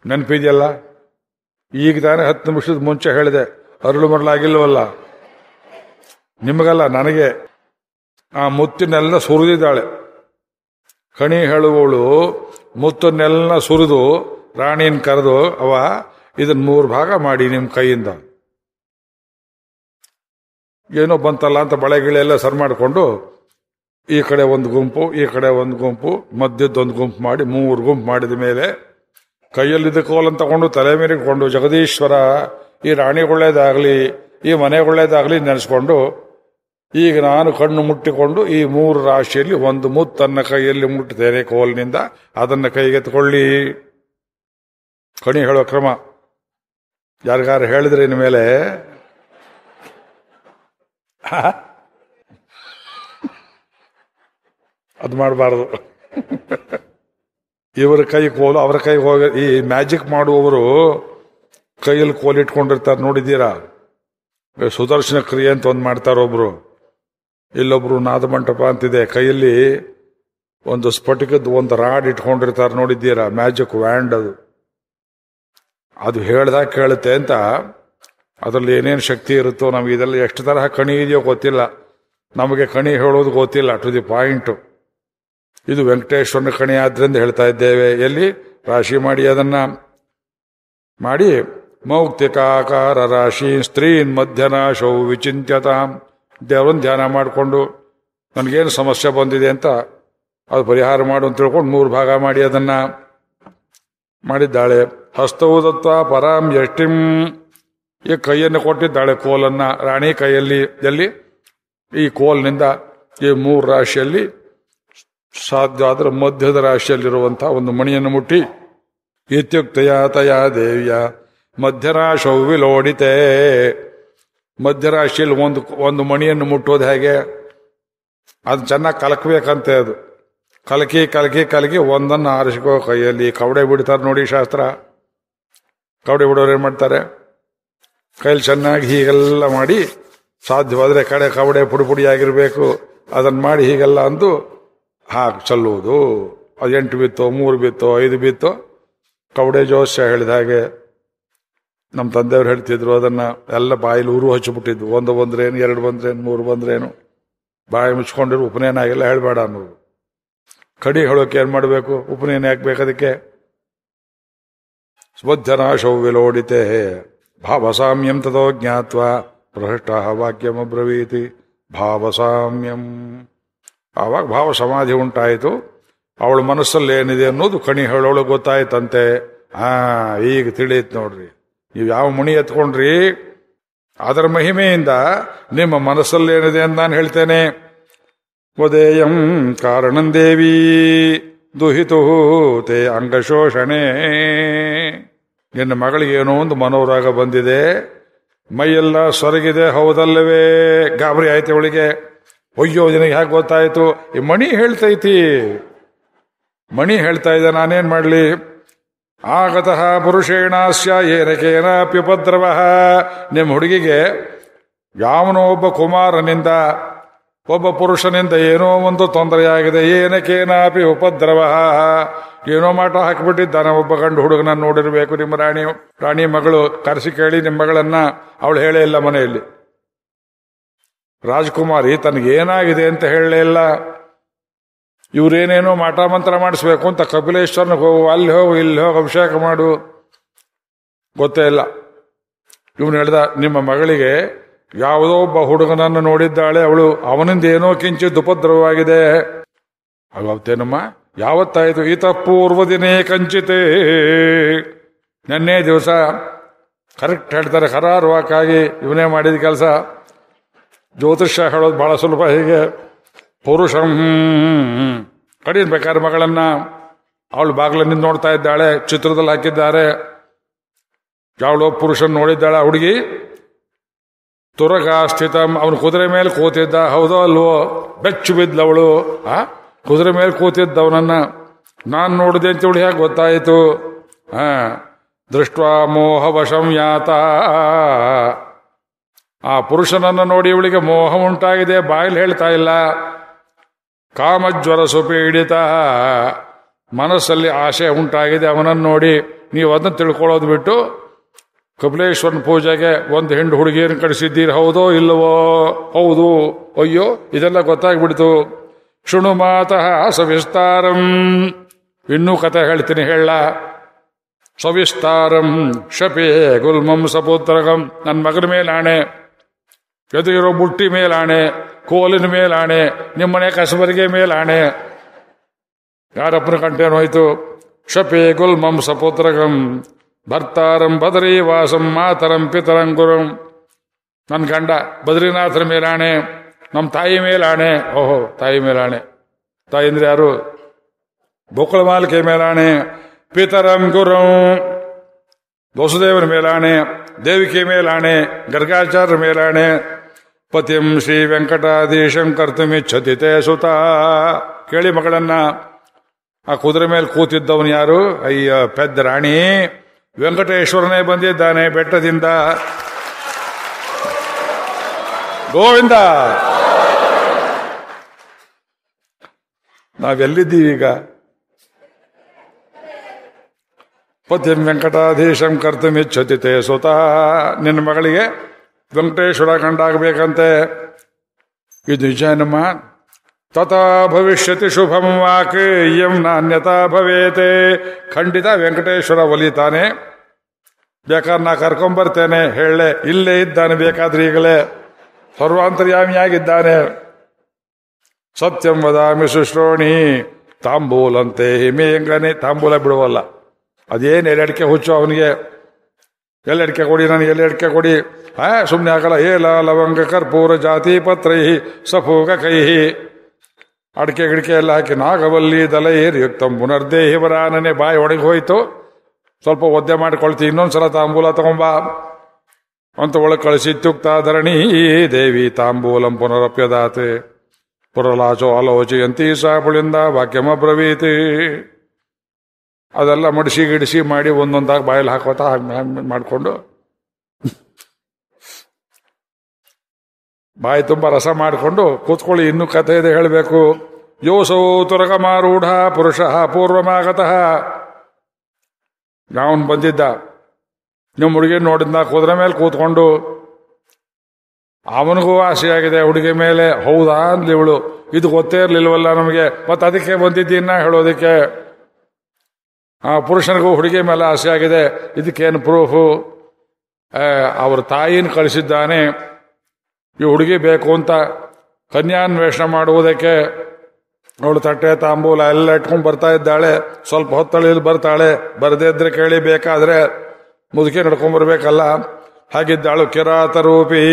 ನೆನಪಿದೆಯಲ್ಲ ಈಗ ತಾನೇ ಹತ್ತು ನಿಮಿಷದ ಮುಂಚೆ ಹೇಳಿದೆ ಅರಳು ಮರಳಾಗಿಲ್ವಲ್ಲ ನಿಮಗಲ್ಲ ನನಗೆ ಆ ಮುತ್ತಿನೆಲ್ಲ ಸುರಿದಿದ್ದಾಳೆ ಕಣಿ ಹೇಳುವವಳು ಮುತ್ತನ್ನೆಲ್ಲ ಸುರಿದು ರಾಣಿನ ಕರೆದು ಅವ ಇದನ್ನ ಮೂರು ಭಾಗ ಮಾಡಿ ನಿಮ್ಮ ಕೈಯಿಂದ ಏನೋ ಬಂತಲ್ಲ ಅಂತ ಬಳೆ ಗಿಳೆ ಎಲ್ಲ ಸರ್ ಮಾಡಿಕೊಂಡು ಈ ಕಡೆ ಒಂದು ಗುಂಪು ಈ ಕಡೆ ಒಂದು ಗುಂಪು ಮಧ್ಯದ್ದೊಂದು ಗುಂಪು ಮಾಡಿ ಮೂರು ಗುಂಪು ಮಾಡಿದ ಮೇಲೆ ಕೈಯಲ್ಲಿದ್ದ ಕೋಲನ್ನು ತಗೊಂಡು ತಲೆ ಮೇಲೆ ಇಟ್ಕೊಂಡು ಜಗದೀಶ್ವರ ಈ ರಾಣಿ ಒಳ್ಳೇದಾಗಲಿ ಈ ಮನೆ ಒಳ್ಳೇದಾಗಲಿ ನೆನೆಸ್ಕೊಂಡು ಈಗ ನಾನು ಕಣ್ಣು ಮುಟ್ಟಿಕೊಂಡು ಈ ಮೂರು ರಾಶಿಯಲ್ಲಿ ಒಂದು ಮುತ್ತನ್ನ ಕೈಯಲ್ಲಿ ಮುಟ್ಟುತ್ತೇನೆ ಕೋಲಿನಿಂದ ಅದನ್ನ ಕೈಗೆತ್ಕೊಳ್ಳಿ ಕಣಿ ಹೇಳೋ ಕ್ರಮ ಯಾರಿಗಾರು ಹೇಳಿದ್ರೆ ಇನ್ಮೇಲೆ ಅದು ಮಾಡಬಾರ್ದು ಇವರ ಕೈ ಕೋಲು ಅವರ ಕೈ ಹೋಗ ಈ ಮ್ಯಾಜಿಕ್ ಮಾಡುವವರು ಕೈಯಲ್ಲಿ ಕೋಲು ಇಟ್ಕೊಂಡಿರ್ತಾರೆ ನೋಡಿದ್ದೀರಾ ಸುದರ್ಶನ ಕ್ರಿಯೆ ಅಂತ ಒಂದು ಮಾಡ್ತಾರೆ ಒಬ್ರು ಇಲ್ಲೊಬ್ರು ನಾದಮಂಟಪ ಅಂತಿದೆ ಕೈಯಲ್ಲಿ ಒಂದು ಸ್ಫಟಿಕದ ಒಂದು ರಾಡ್ ಇಟ್ಕೊಂಡಿರ್ತಾರೆ ನೋಡಿದ್ದೀರಾ ಮ್ಯಾಜಿಕ್ ವ್ಯಾಂಡ್ ಅದು ಅದು ಹೇಳ್ದಾಗ ಕೇಳುತ್ತೆ ಅಂತ ಅದರಲ್ಲಿ ಏನೇನು ಶಕ್ತಿ ಇರುತ್ತೋ ನಮಗೆ ಇದೆಲ್ಲ ಎಷ್ಟು ತರಹ ಕಣಿ ಇದೆಯೋ ಗೊತ್ತಿಲ್ಲ ನಮಗೆ ಕಣಿ ಹೇಳೋದು ಗೊತ್ತಿಲ್ಲ ಟು ದಿ ಪಾಯಿಂಟ್ ಇದು ವೆಂಕಟೇಶ್ವರನ ಕಣಿ ಆದ್ರಿಂದ ಹೇಳ್ತಾ ಇದ್ದೇವೆ ಎಲ್ಲಿ ರಾಶಿ ಮಾಡಿ ಅದನ್ನ ಮಾಡಿ ಮೌಕ್ತಿಕಾಕಾರ ರಾಶಿ ಸ್ತ್ರೀನ್ ಮಧ್ಯನಾಶವು ವಿಚಿಂತ್ಯತಾಂ ದೇವರನ್ನು ಧ್ಯಾನ ಮಾಡಿಕೊಂಡು ನನಗೇನು ಸಮಸ್ಯೆ ಬಂದಿದೆ ಅಂತ ಅದು ಪರಿಹಾರ ಮಾಡು ಅಂತ ತಿಳ್ಕೊಂಡು ಮೂರು ಭಾಗ ಮಾಡಿ ಅದನ್ನ ಮಾಡಿದ್ದಾಳೆ ಹಸ್ತವು ದತ್ತ ಪರಾಂ ಎಷ್ಟಿಂ ಈ ಕೈಯನ್ನು ಕೊಟ್ಟಿದ್ದಾಳೆ ಕೋಲನ್ನ ರಾಣಿ ಕೈಯಲ್ಲಿ ಎಲ್ಲಿ ಈ ಕೋಲ್ನಿಂದ ಈ ಮೂರು ರಾಶಿಯಲ್ಲಿ ಸಾಧ್ಯ ಆದ್ರೆ ಮಧ್ಯದ ರಾಶಿಯಲ್ಲಿರುವಂತಹ ಒಂದು ಮಣಿಯನ್ನು ಮುಟ್ಟಿ ಇತ್ಯುಕ್ತಯ ತಯ ದೇವಿಯ ಮಧ್ಯರಾಶವು ವಿಲೋಡಿತೆ ಮಧ್ಯರಾಶಿಯಲ್ಲಿ ಒಂದು ಒಂದು ಮಣಿಯನ್ನು ಮುಟ್ಟೋದು ಹೇಗೆ ಅದು ಚೆನ್ನಾಗಿ ಕಲಕಬೇಕಂತೆ ಅದು ಕಲಕಿ ಕಲಕಿ ಕಲಕಿ ಒಂದನ್ನು ಆರಿಸ್ಕೋ ಕೈಯಲ್ಲಿ ಕವಡೆ ಬಿಡ್ತಾರೆ ನೋಡಿ ಶಾಸ್ತ್ರ ಕವಡೆ ಬಿಡೋರು ಏನು ಮಾಡ್ತಾರೆ ಕೈಯಲ್ಲಿ ಚೆನ್ನಾಗಿ ಹೀಗೆಲ್ಲ ಮಾಡಿ ಸಾಧ್ಯವಾದರೆ ಕಡೆ ಕವಡೆ ಪುಡಿ ಪುಡಿ ಆಗಿರಬೇಕು ಅದನ್ನು ಮಾಡಿ ಹೀಗೆಲ್ಲ ಅಂದು ಹಾಕಿ ಚಲ್ಲುವುದು ಅದು ಎಂಟು ಬಿತ್ತೋ ಮೂರು ಬಿತ್ತೋ ಐದು ಬಿತ್ತೋ ಕವಡೆ ಜೋಸ್ಯ ಹೇಳಿದ ಹಾಗೆ ನಮ್ಮ ತಂದೆಯವ್ರು ಹೇಳ್ತಿದ್ರು ಅದನ್ನ ಎಲ್ಲ ಬಾಯಲ್ಲಿ ಊರು ಹಚ್ಚಿಬಿಟ್ಟಿದ್ವು ಒಂದು ಬಂದ್ರೇನು ಎರಡು ಬಂದ್ರೇನು ಮೂರು ಬಂದ್ರೇನು ಬಾಯಿ ಮುಚ್ಕೊಂಡಿರು ಉಪನಯನ ಆಗಿಲ್ಲ ಹೇಳಬೇಡ ಅನ್ನೋದು ಕಡಿ ಹೇಳೋಕೆ ಏನ್ ಮಾಡಬೇಕು ಉಪನಯನ ಯಾಕೆ ಬೇಕದಕ್ಕೆ ಸ್ವಧ್ಯನಾಶವು ವಿಲೋಡಿತೆ ಭಾವಸಾಮ್ಯಂ ತದೋ ಜ್ಞಾತ್ವ ಭ್ರಷ್ಟ ವಾಕ್ಯಮಬ್ರವೀತಿ ಭಾವಸಾಮ್ಯಂ ಆವಾಗ ಭಾವ ಸಮಾಧಿ ಉಂಟಾಯಿತು ಅವಳ ಮನಸ್ಸಲ್ಲಿ ಏನಿದೆ ಅನ್ನೋದು ಕಣಿ ಹೇಳೋಳು ಗೊತ್ತಾಯ್ತಂತೆ ಹಾ ಈಗ ತಿಳಿಯಿತು ನೋಡ್ರಿ ನೀವು ಯಾವ ಮಣಿ ಎತ್ಕೊಂಡ್ರಿ ಅದರ ಮಹಿಮೆಯಿಂದ ನಿಮ್ಮ ಮನಸ್ಸಲ್ಲಿ ಏನಿದೆ ಅಂತ ನಾನು ಹೇಳ್ತೇನೆ ವದೇಯಂ ಕಾರಣಂ ದೇವಿ ದುಹಿತು ತೇ ಅಂಗಶೋಷಣೆ ನಿನ್ನ ಮಗಳಿಗೆ ಏನೋ ಒಂದು ಮನೋರಾಗ ಬಂದಿದೆ ಮೈಯೆಲ್ಲ ಸೊರಗಿದೆ ಹೌದಲ್ಲವೇ ಗಾಬರಿ ಆಯ್ತು ಅವಳಿಗೆ ಅಯ್ಯೋ ನಿನಗೆ ಹೇಗೆ ಗೊತ್ತಾಯ್ತು ಈ ಮಣಿ ಹೇಳ್ತೈತಿ ಮಣಿ ಹೇಳ್ತಾ ಇದ್ದೆ ನಾನೇನ್ ಮಾಡ್ಲಿ ಆಗತಃ ಪುರುಷೇಣಾಸ್ಯ ಏನಕೇನಾಪ್ಯುಪದ್ರವ ನಿಮ್ಮ ಹುಡುಗಿಗೆ ಯಾವನೋ ಒಬ್ಬ ಕುಮಾರನಿಂದ ಒಬ್ಬ ಪುರುಷನಿಂದ ಏನೋ ಒಂದು ತೊಂದರೆಯಾಗಿದೆ ಏನಕೇನಾಪಿ ಉಪದ್ರವ ಏನೋ ಮಾಟ ಹಾಕಿಬಿಟ್ಟಿದ್ದಾನೆ ಒಬ್ಬ ಗಂಡು ಹುಡುಗನ ನೋಡಿರ್ಬೇಕು ನಿಮ್ಮ ರಾಣಿ ರಾಣಿ ಮಗಳು ಕರೆಸಿ ಕೇಳಿ ನಿಮ್ಮ ಮಗಳನ್ನ ಅವಳು ಹೇಳೇ ಇಲ್ಲ ಮನೆಯಲ್ಲಿ ರಾಜ್ಕುಮಾರಿ ತನಗೇನಾಗಿದೆ ಅಂತ ಹೇಳಲೇ ಇಲ್ಲ ಇವ್ರೇನೇನೋ ಮಾಟ ಮಂತ್ರ ಮಾಡಿಸ್ಬೇಕು ಅಂತ ಕಪಿಲೇಶ್ವರನಿಗೆ ಹೋಗು ಅಲ್ಲಿ ಹೋಗು ಇಲ್ಲಿ ಹೋಗಿ ಅಭಿಷೇಕ ಮಾಡು ಗೊತ್ತೇ ಇಲ್ಲ ಇವನು ಹೇಳ್ದ ನಿಮ್ಮ ಮಗಳಿಗೆ ಯಾವುದೋ ಒಬ್ಬ ಹುಡುಗನನ್ನು ನೋಡಿದ್ದಾಳೆ ಅವಳು ಅವನಿಂದ ಏನೋ ಕಿಂಚಿತ್ ಉಪದ್ರವವಾಗಿದೆ ಅವತ್ತೇನಮ್ಮ ಯಾವತ್ತಾಯ್ತು ಈತ ಪೂರ್ವದಿನೇ ಕಂಚಿತೆ ನೆನ್ನೆ ದಿವಸ ಕರೆಕ್ಟ್ ಹೇಳ್ತಾರೆ ಕರಾರುವಾಕಾಗಿ ಇವನೇ ಮಾಡಿದ ಕೆಲಸ ಜ್ಯೋತಿಷ್ಯ ಹೇಳೋದು ಬಹಳ ಸುಲಭ ಹೀಗೆ ಪುರುಷಂ ಕಡಿನ್ ಬೇಕಾದ್ರೆ ಮಗಳನ್ನ ಅವಳು ಬಾಗಿಲಲ್ಲಿ ನೋಡ್ತಾ ಇದ್ದಾಳೆ ಚಿತ್ರದಲ್ಲಿ ಹಾಕಿದ್ದಾರೆ ಯಾವಳೋ ಪುರುಷನ್ ನೋಡಿದ್ದಾಳೆ ಆ ಹುಡುಗಿ ತುರಗ ಸ್ಥಿತ ಅವನು ಕುದುರೆ ಮೇಲೆ ಕೂತಿದ್ದ ಹೌದೋ ಅಲ್ವೋ ಬೆಚ್ಚು ಬಿದ್ದವಳು ಆ ಕುದುರೆ ಮೇಲೆ ಕೂತಿದ್ದವನನ್ನ ನಾನ್ ನೋಡಿದೆ ಅಂತ ಹೇಳಿ ಹೇಗೆ ಗೊತ್ತಾಯಿತು ಹಾ ದೃಷ್ಟ ಮೋಹವಶಂ ಯಾತ ಆ ಪುರುಷನನ್ನು ನೋಡಿ ಇವಳಿಗೆ ಮೋಹ ಉಂಟಾಗಿದೆ ಬಾಯಲ್ಲಿ ಹೇಳ್ತಾ ಇಲ್ಲ ಕಾಮಜ್ವರ ಸುಪೀಡಿತ ಮನಸ್ಸಲ್ಲಿ ಆಶೆ ಉಂಟಾಗಿದೆ ಅವನನ್ನು ನೋಡಿ ನೀವು ಅದನ್ನ ತಿಳ್ಕೊಳ್ಳೋದು ಬಿಟ್ಟು ಕಪಿಲೇಶ್ವರನ ಪೂಜೆಗೆ ಒಂದು ಹೆಣ್ಣು ಹುಡುಗಿಯನ್ನು ಕಳಿಸಿದ್ದೀರಿ ಹೌದೋ ಇಲ್ಲವೋ ಹೌದು ಅಯ್ಯೋ ಇದೆಲ್ಲ ಗೊತ್ತಾಗ್ಬಿಡ್ತು ಶೃಣು ಮಾತಃ ಸವಿಸ್ತಾರಂ ಇನ್ನೂ ಕತೆ ಹೇಳ್ತೀನಿ ಹೇಳ ಸವಿಸ್ತಾರಂ ಶಪೇ ಗುಲ್ಮಂ ಸಪುತ್ರಗಂ ನನ್ನ ಮಗನ ಮೇಲಾಣೆ ಎದುರಿರೋ ಬುಟ್ಟಿ ಮೇಲಾಣೆ ಕೋಲಿನ ಮೇಲಾಣೆ ನಿಮ್ಮನೆ ಕಸಬರಿಗೆ ಮೇಲಾಣೆ ಯಾರಪ್ಪನ ಕಂಠೇನೋಯ್ತು ಶಪೇ ಗುಲ್ಮಂ ಸಪುತ್ರಗಂ ಭರ್ತಾರಂ ಬದರಿ ವಾಸಂ ಮಾತರಂ ಪಿತರಂ ಗುರುಂ ನನ್ನ ಗಂಡ ಬದ್ರಿನಾಥರ ಮೇಲಾಣೆ ನಮ್ಮ ತಾಯಿ ಮೇಲಾಣೆ ಓಹೋ ತಾಯಿ ಮೇಲಾಣೆ ತಾಯಿ ಅಂದ್ರೆ ಯಾರು ಗೋಕುಳ ಮಾಲಿಕೆ ಮೇಲಾಣೆ ಪಿತರಂ ಗುರುಂ ವಸುದೇವನ ಮೇಲಾಣೆ ದೇವಿಕೆ ಮೇಲಾಣೆ ಗರ್ಗಾಚಾರ್ಯ ಮೇಲಾಣೆ ಪತಿಂ ಶ್ರೀ ವೆಂಕಟಾಧೀಶಂ ಕರ್ತುಮಿಚ್ಛತಿ ತೇ ಸುತ ಕೇಳಿ ಮಗಳನ್ನ ಆ ಕುದುರೆ ಮೇಲೆ ಕೂತಿದ್ದವನು ಯಾರು ಅಯ್ಯ ಪೆದ್ದ ರಾಣಿ ವೆಂಕಟೇಶ್ವರನೇ ಬಂದಿದ್ದಾನೆ ಬೆಟ್ಟದಿಂದ ಗೋವಿಂದ ನಾವೆಲ್ಲಿದ್ದೀವಿ ಈಗ ಪತಿಂ ವೆಂಕಟಾಧೀಶಂ ಕರ್ತುಮಿಚ್ಛತಿ ತೇ ಸ್ವತಃ ನಿನ್ನ ಮಗಳಿಗೆ ವೆಂಕಟೇಶ್ವರ ಕಂಡಾಗಬೇಕಂತೆ ಇದು ನಿಜನಮ್ಮ ತಥಾ ಭವಿಷ್ಯತಿ ಶುಭಂ ವಾಕ್ ಇಯಂ ನಾಣ್ಯತಾ ಭವೇತೆ ಖಂಡಿತ ವೆಂಕಟೇಶ್ವರ ಒಲಿತಾನೆ ಬೇಕಾದ್ರೆ ನಾ ಕರ್ಕೊಂಬರ್ತೇನೆ ಹೇಳೆ ಇಲ್ಲೇ ಇದ್ದಾನೆ ಬೇಕಾದ್ರೆ ಈಗಲೇ ಸರ್ವಾಂತರ್ಯಾಮಿಯಾಗಿದ್ದಾನೆ ಸತ್ಯಂ ವದಾಮಿ ಶುಶ್ರೋಣಿ ತಾಂಬೂಲಂತೆ ಹಿಮೇಂಗನೆ ತಾಂಬೂಲ ಬಿಡುವಲ್ಲ ಅದೇನು ಎಲೆಡಿಕೆ ಹುಚ್ಚು ಅವನಿಗೆ ಎಲ್ಲಡಿಕೆ ಕೊಡಿ ನನಗೆ ಎಲ್ಲಡಿಕೆ ಕೊಡಿ ಆ ಸುಮ್ಮನೆ ಆಗಲ್ಲ ಏಲ ಲವಂಗ ಕರ್ಪೂರ ಜಾತಿ ಪತ್ರೈ ಸಫೂಗ ಕೈಹಿ ಅಡಿಕೆ ಗಿಡಿಕೆ ಎಲ್ಲ ಹಾಕಿ ನಾಗವಲ್ಲಿ ದಲೈರ್ ಯುಕ್ತಂ ಪುನರ್ದೇಹಿ ವರಾನನೆ ಬಾಯಿ ಒಣಗಿ ಹೋಯ್ತು ಸ್ವಲ್ಪ ಒದ್ದೆ ಮಾಡಿಕೊಳ್ತಿ ಇನ್ನೊಂದ್ಸಲ ತಾಂಬೂಲ ತಗೊಂಬ ಅಂತ ಒಳಗೆ ಕಳಿಸಿತ್ಯುಕ್ತ ಧರಣಿ ದೇವಿ ತಾಂಬೂಲಂ ಪುನರಪ್ಯದಾತೆ ಪುರಲಾಚೋ ಆಲೋಚಯಂತಿ ಸಾಪುಳಿಂದ ವಾಕ್ಯಮಬ್ರವೀತಿ ಅದೆಲ್ಲ ಮಡಿಸಿ ಗಿಡಿಸಿ ಮಾಡಿ ಒಂದೊಂದಾಗಿ ಬಾಯಲ್ಲಿ ಹಾಕೋತಾ ಹಾಗೆ ಮಾಡಿಕೊಂಡು ಬಾಯಿ ತುಂಬ ರಸ ಮಾಡಿಕೊಂಡು ಕೂತ್ಕೊಳ್ಳಿ ಇನ್ನೂ ಕಥೆ ಇದೆ ಹೇಳಬೇಕು ಯೋಸೌ ತುರಗಮಾರೂಢ ಪುರುಷ ಪೂರ್ವಮಾಗತಃ ಅವನು ಬಂದಿದ್ದ ನಿಮ್ಮ ಹುಡುಗಿ ನೋಡಿದ್ನ ಕುದುರೆ ಮೇಲೆ ಕೂತ್ಕೊಂಡು ಅವನಿಗೂ ಆಸೆಯಾಗಿದೆ ಹುಡುಗಿ ಮೇಲೆ ಹೌದಾ ಅಂದ್ಲಿ ಇವಳು ಇದು ಗೊತ್ತೇ ಇರ್ಲಿಲ್ವಲ್ಲ ನಮಗೆ ಮತ್ತೆ ಅದಕ್ಕೆ ಬಂದಿದ್ದೀನ ಹೇಳೋದಕ್ಕೆ ಆ ಪುರುಷನಿಗೂ ಹುಡುಗಿ ಮೇಲೆ ಆಸೆ ಆಗಿದೆ ಇದಕ್ಕೇನು ಪ್ರೂಫು ಅವ್ರ ತಾಯಿನ ಕಳಿಸಿದ್ದಾನೆ ಈ ಹುಡುಗಿ ಬೇಕು ಅಂತ ಕನ್ಯಾನ್ವೇಷಣೆ ಮಾಡುವುದಕ್ಕೆ ಅವಳು ತಟ್ಟೆ ತಾಂಬೂಲ ಎಲ್ಲ ಇಟ್ಕೊಂಡು ಬರ್ತಾ ಇದ್ದಾಳೆ ಸ್ವಲ್ಪ ಹೊತ್ತಳಿಯಲ್ಲಿ ಬರ್ತಾಳೆ ಬರದೇ ಇದ್ರೆ ಕೇಳಿ ಬೇಕಾದ್ರೆ ಮುದುಕಿ ನಡ್ಕೊಂಡ್ ಬರ್ಬೇಕಲ್ಲ ಹಾಗಿದ್ದಾಳು ಕಿರಾತ ರೂಪಿ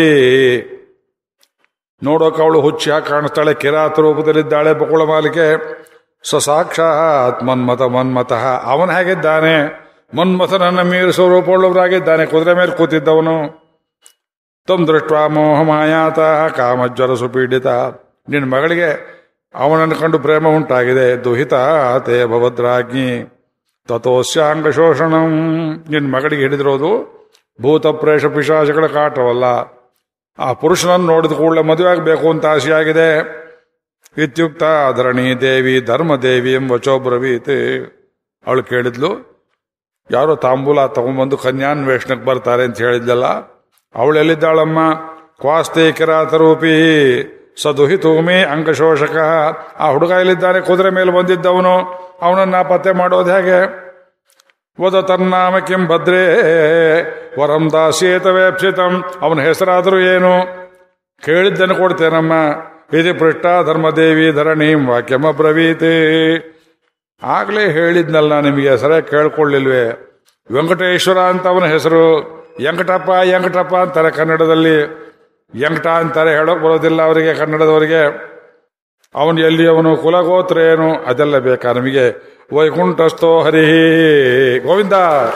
ನೋಡೋಕೆ ಅವಳು ಹುಚ್ಚಿಯಾಗಿ ಕಾಣಿಸ್ತಾಳೆ ಕಿರಾತ ರೂಪದಲ್ಲಿದ್ದಾಳೆ ಬಕುಳ ಮಾಲಿಕೆ ಸ ಸಾಕ್ಷಾತ್ ಮನ್ಮತ ಮನ್ಮತಃ ಅವನು ಹೇಗಿದ್ದಾನೆ ಮನ್ಮಥನನ್ನ ಮೀರಿ ಸ್ವರೂಪವುಳ್ಳವರಾಗಿದ್ದಾನೆ ಕುದುರೆ ಮೇಲೆ ಕೂತಿದ್ದವನು ತಮ್ ದೃಷ್ಟ ಮೋಹ ಮಾಯಾತ ಕಾಮಜ್ವರ ಸುಪೀಡಿತ ನಿನ್ನ ಮಗಳಿಗೆ ಅವನನ್ನು ಕಂಡು ಪ್ರೇಮ ಉಂಟಾಗಿದೆ ದುಹಿತ ತೇ ಭವದ್ರಾಜ್ಞಿ ತಥೋಸ್ಯಾಂಗ ಶೋಷಣಂ ನಿನ್ನ ಮಗಳಿಗೆ ಹಿಡಿದಿರೋದು ಭೂತ ಪ್ರೇಷ ಪಿಶಾಚಿಗಳ ಕಾಟವಲ್ಲ ಆ ಪುರುಷನನ್ನು ನೋಡಿದ ಕೂಡಲೇ ಮದುವೆ ಆಗಬೇಕು ಅಂತ ಆಸೆಯಾಗಿದೆ ಇತ್ಯುಕ್ತ ಧರಣಿ ದೇವಿ ಧರ್ಮದೇವಿ ಎಂಬ ವಚೋಬ್ರವೀತಿ ಅವಳು ಕೇಳಿದ್ಲು ಯಾರೋ ತಾಂಬೂಲ ತಗೊಂಡ್ಬಂದು ಕನ್ಯಾನ್ವೇಷಣಕ್ಕೆ ಬರ್ತಾರೆ ಅಂತ ಹೇಳಿದ್ಲಲ್ಲ ಅವಳು ಎಲ್ಲಿದ್ದಾಳಮ್ಮ ಕ್ವಾಸ್ತೆ ಕಿರಾತರೂಪಿ ಸದುಹಿತೂಮಿ ಅಂಗಶೋಷಕ ಆ ಹುಡುಗ ಎಲ್ಲಿದ್ದಾನೆ ಕುದುರೆ ಮೇಲೆ ಬಂದಿದ್ದವನು ಅವನನ್ನ ಪತ್ತೆ ಮಾಡೋದು ಹೇಗೆ ವದ ತನ್ನಾಮ ಕಿಂ ಭದ್ರೇ ವರಂ ದಾಸ್ಯೇತವೇಪ್ಸಿತಂ ಅವನ ಹೆಸರಾದರೂ ಏನು ಕೇಳಿದ್ದನ್ನು ಕೊಡ್ತೇನಮ್ಮ ಇದು ಪೃಷ್ಠ ಧರ್ಮದೇವಿ ಧರಣೀಂ ವಾಕ್ಯಮಬ್ರವೀತಿ ಆಗ್ಲೇ ಹೇಳಿದ್ನಲ್ಲ ನಿಮಗೆ ಸರಿಯಾಗಿ ಕೇಳ್ಕೊಳ್ಳಿಲ್ವೇ ವೆಂಕಟೇಶ್ವರ ಅಂತ ಅವನ ಹೆಸರು ಎಂಕಟಪ್ಪ ಎಂಕಟಪ್ಪ ಅಂತಾರೆ ಕನ್ನಡದಲ್ಲಿ ಎಂಕಟ ಅಂತಾರೆ ಹೇಳೋಕ್ ಬರೋದಿಲ್ಲ ಅವರಿಗೆ ಕನ್ನಡದವರಿಗೆ ಅವನು ಎಲ್ಲಿ ಅವನು ಕುಲಗೋತ್ರ ಏನು ಅದೆಲ್ಲ ಬೇಕಾ ನಮಗೆ ವೈಕುಂಠಸ್ಥೋ ಹರಿ ಗೋವಿಂದ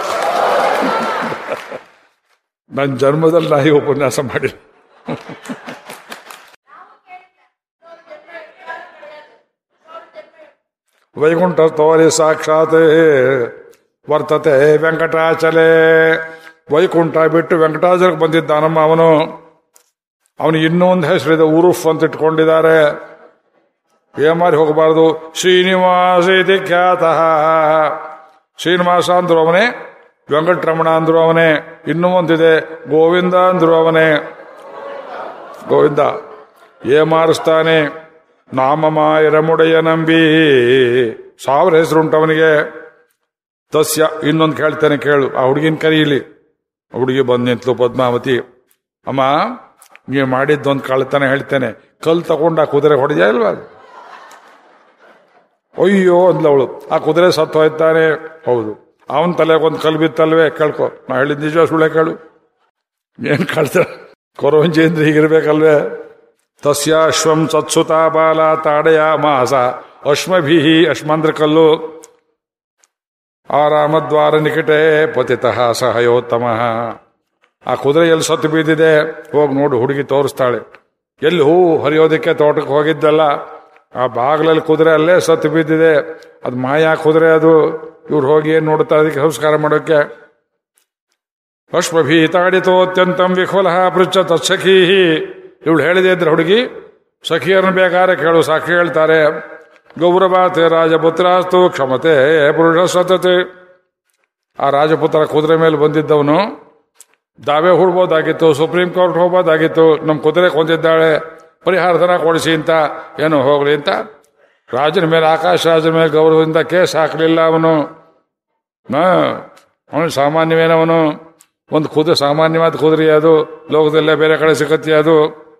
ನನ್ನ ಜನ್ಮದಲ್ಲಿ ನಾ ಈ ಉಪನ್ಯಾಸ ಮಾಡಿಲ್ಲ ವೈಕುಂಠಸ್ಥೋರಿ ಸಾಕ್ಷಾತ್ ವರ್ತತೆ ವೆಂಕಟಾಚಲೆ ವೈಕುಂಠ ಬಿಟ್ಟು ವೆಂಕಟಾಚಲಕ್ಕೆ ಬಂದಿದ್ದಾನಮ್ಮ ಅವನು ಅವನು ಇನ್ನೊಂದು ಹೆಸರಿದೆ ಉರುಫ್ ಅಂತ ಇಟ್ಕೊಂಡಿದ್ದಾರೆ ಏಮಾರಿ ಹೋಗಬಾರದು ಶ್ರೀನಿವಾಸ ಇತಿ ಖ್ಯಾತ ಶ್ರೀನಿವಾಸ ಅಂದ್ರು ಅವನೇ ವೆಂಕಟರಮಣ ಅಂದ್ರು ಅವನೇ ಇನ್ನೂ ಒಂದಿದೆ ಗೋವಿಂದ ಅಂದ್ರು ಅವನೇ ಗೋವಿಂದ ಏ ಮಾರಿಸ್ತಾನೆ ನಾಮಮಾಯರಮುಡೆಯ ನಂಬಿ ಸಾವಿರ ಹೆಸರುಂಟು ಅವನಿಗೆ ತಸ್ಯ ಇನ್ನೊಂದು ಕೇಳ್ತೇನೆ ಕೇಳು ಆ ಹುಡುಗಿನ ಕರೀಲಿ ಆ ಹುಡುಗಿ ಬಂದ್ ನಿಂತ್ಲು ಪದ್ಮಾವತಿ ಅಮ್ಮ ನೀವು ಮಾಡಿದ್ದೊಂದು ಕಳ್ತನ ಹೇಳ್ತೇನೆ ಕಲ್ ತಗೊಂಡು ಆ ಕುದುರೆ ಹೊಡೆದ ಇಲ್ವಾ ಅಯ್ಯೋ ಅಂದ್ಲವಳು ಆ ಕುದುರೆ ಸತ್ತು ಹೋಯ್ತಾನೆ ಹೌದು ಅವನ ತಲೆಗೆ ಒಂದು ಕಲ್ ಬಿತ್ತಲ್ವೇ ಕೇಳ್ಕೊ ನಾ ಹೇಳಿದ ನಿಜ ಸುಳ್ಳೆ ಕೇಳು ಏನ್ ಕಳ್ತ ಕೊರವಂಜಿ ಅಂದ್ರೆ ಹೀಗಿರ್ಬೇಕಲ್ವೇ ತಸ್ಯಾಶ್ವಂ ಸತ್ಸುತಾ ಬಾಲ ತಾಡಯ ಮಾಸ ಅಶ್ಮಭಿ ಅಶ್ಮಂದ್ರ ಕಲ್ಲು ಆರಾಮದ್ವಾರ ನಿಕಟೆ ಪತಿತಃ ಸಹಯೋತ್ತಮ ಆ ಕುದುರೆ ಎಲ್ಲಿ ಸತ್ತು ಬಿದ್ದಿದೆ ಹೋಗಿ ನೋಡು ಹುಡುಗಿ ತೋರಿಸ್ತಾಳೆ ಎಲ್ಲಿ ಹೂ ಹರಿಯೋದಕ್ಕೆ ತೋಟಕ್ಕೆ ಹೋಗಿದ್ದಲ್ಲ ಆ ಬಾಗಿಲಲ್ಲಿ ಕುದುರೆ ಅಲ್ಲೇ ಸತ್ತು ಬಿದ್ದಿದೆ ಅದು ಮಾಯಾ ಕುದುರೆ ಅದು ಇವ್ರು ಹೋಗಿ ಏನ್ ನೋಡ್ತಾರೆ ಅದಕ್ಕೆ ನಮಸ್ಕಾರ ಮಾಡೋಕೆ ಅಶ್ವಭೀತಾಡಿತೋ ಅತ್ಯಂತಂ ವಿಹ್ವಲ ಪೃಚ್ಛ ತತ್ಸಖೀ ಇವಳು ಹೇಳಿದೆ ಇದ್ರೆ ಹುಡುಗಿ ಸಖಿಯರನ್ನು ಬೇಕಾದ್ರೆ ಕೇಳು ಸಾಕ್ಷಿ ಹೇಳ್ತಾರೆ ಗೌರವಾತೆ ರಾಜಪುತ್ರಾಸ್ತು ಕ್ಷಮತೆ ಪುರುಷ ಸತತೆ ಆ ರಾಜಪುತ್ರ ಕುದುರೆ ಮೇಲೆ ಬಂದಿದ್ದವನು ದಾವೆ ಹೂಡ್ಬೋದಾಗಿತ್ತು ಸುಪ್ರೀಂ ಕೋರ್ಟ್ ಹೋಗ್ಬೋದಾಗಿತ್ತು ನಮ್ಮ ಕುದುರೆ ಕೊಂದಿದ್ದಾಳೆ ಪರಿಹಾರಧನ ಕೊಡಿಸಿ ಅಂತ ಏನು ಹೋಗ್ಲಿ ಅಂತ ರಾಜನ ಮೇಲೆ ಆಕಾಶ ರಾಜನ ಮೇಲೆ ಗೌರವದಿಂದ ಕೇಸ್ ಹಾಕಲಿಲ್ಲ ಅವನು ಅವನು ಸಾಮಾನ್ಯವೇನವನು ಒಂದು ಕುದುರೆ ಸಾಮಾನ್ಯವಾದ ಕುದುರೆ ಅದು ಲೋಕದಲ್ಲೇ ಬೇರೆ ಕಡೆ ಸಿಗತ್ತೆ ಅದು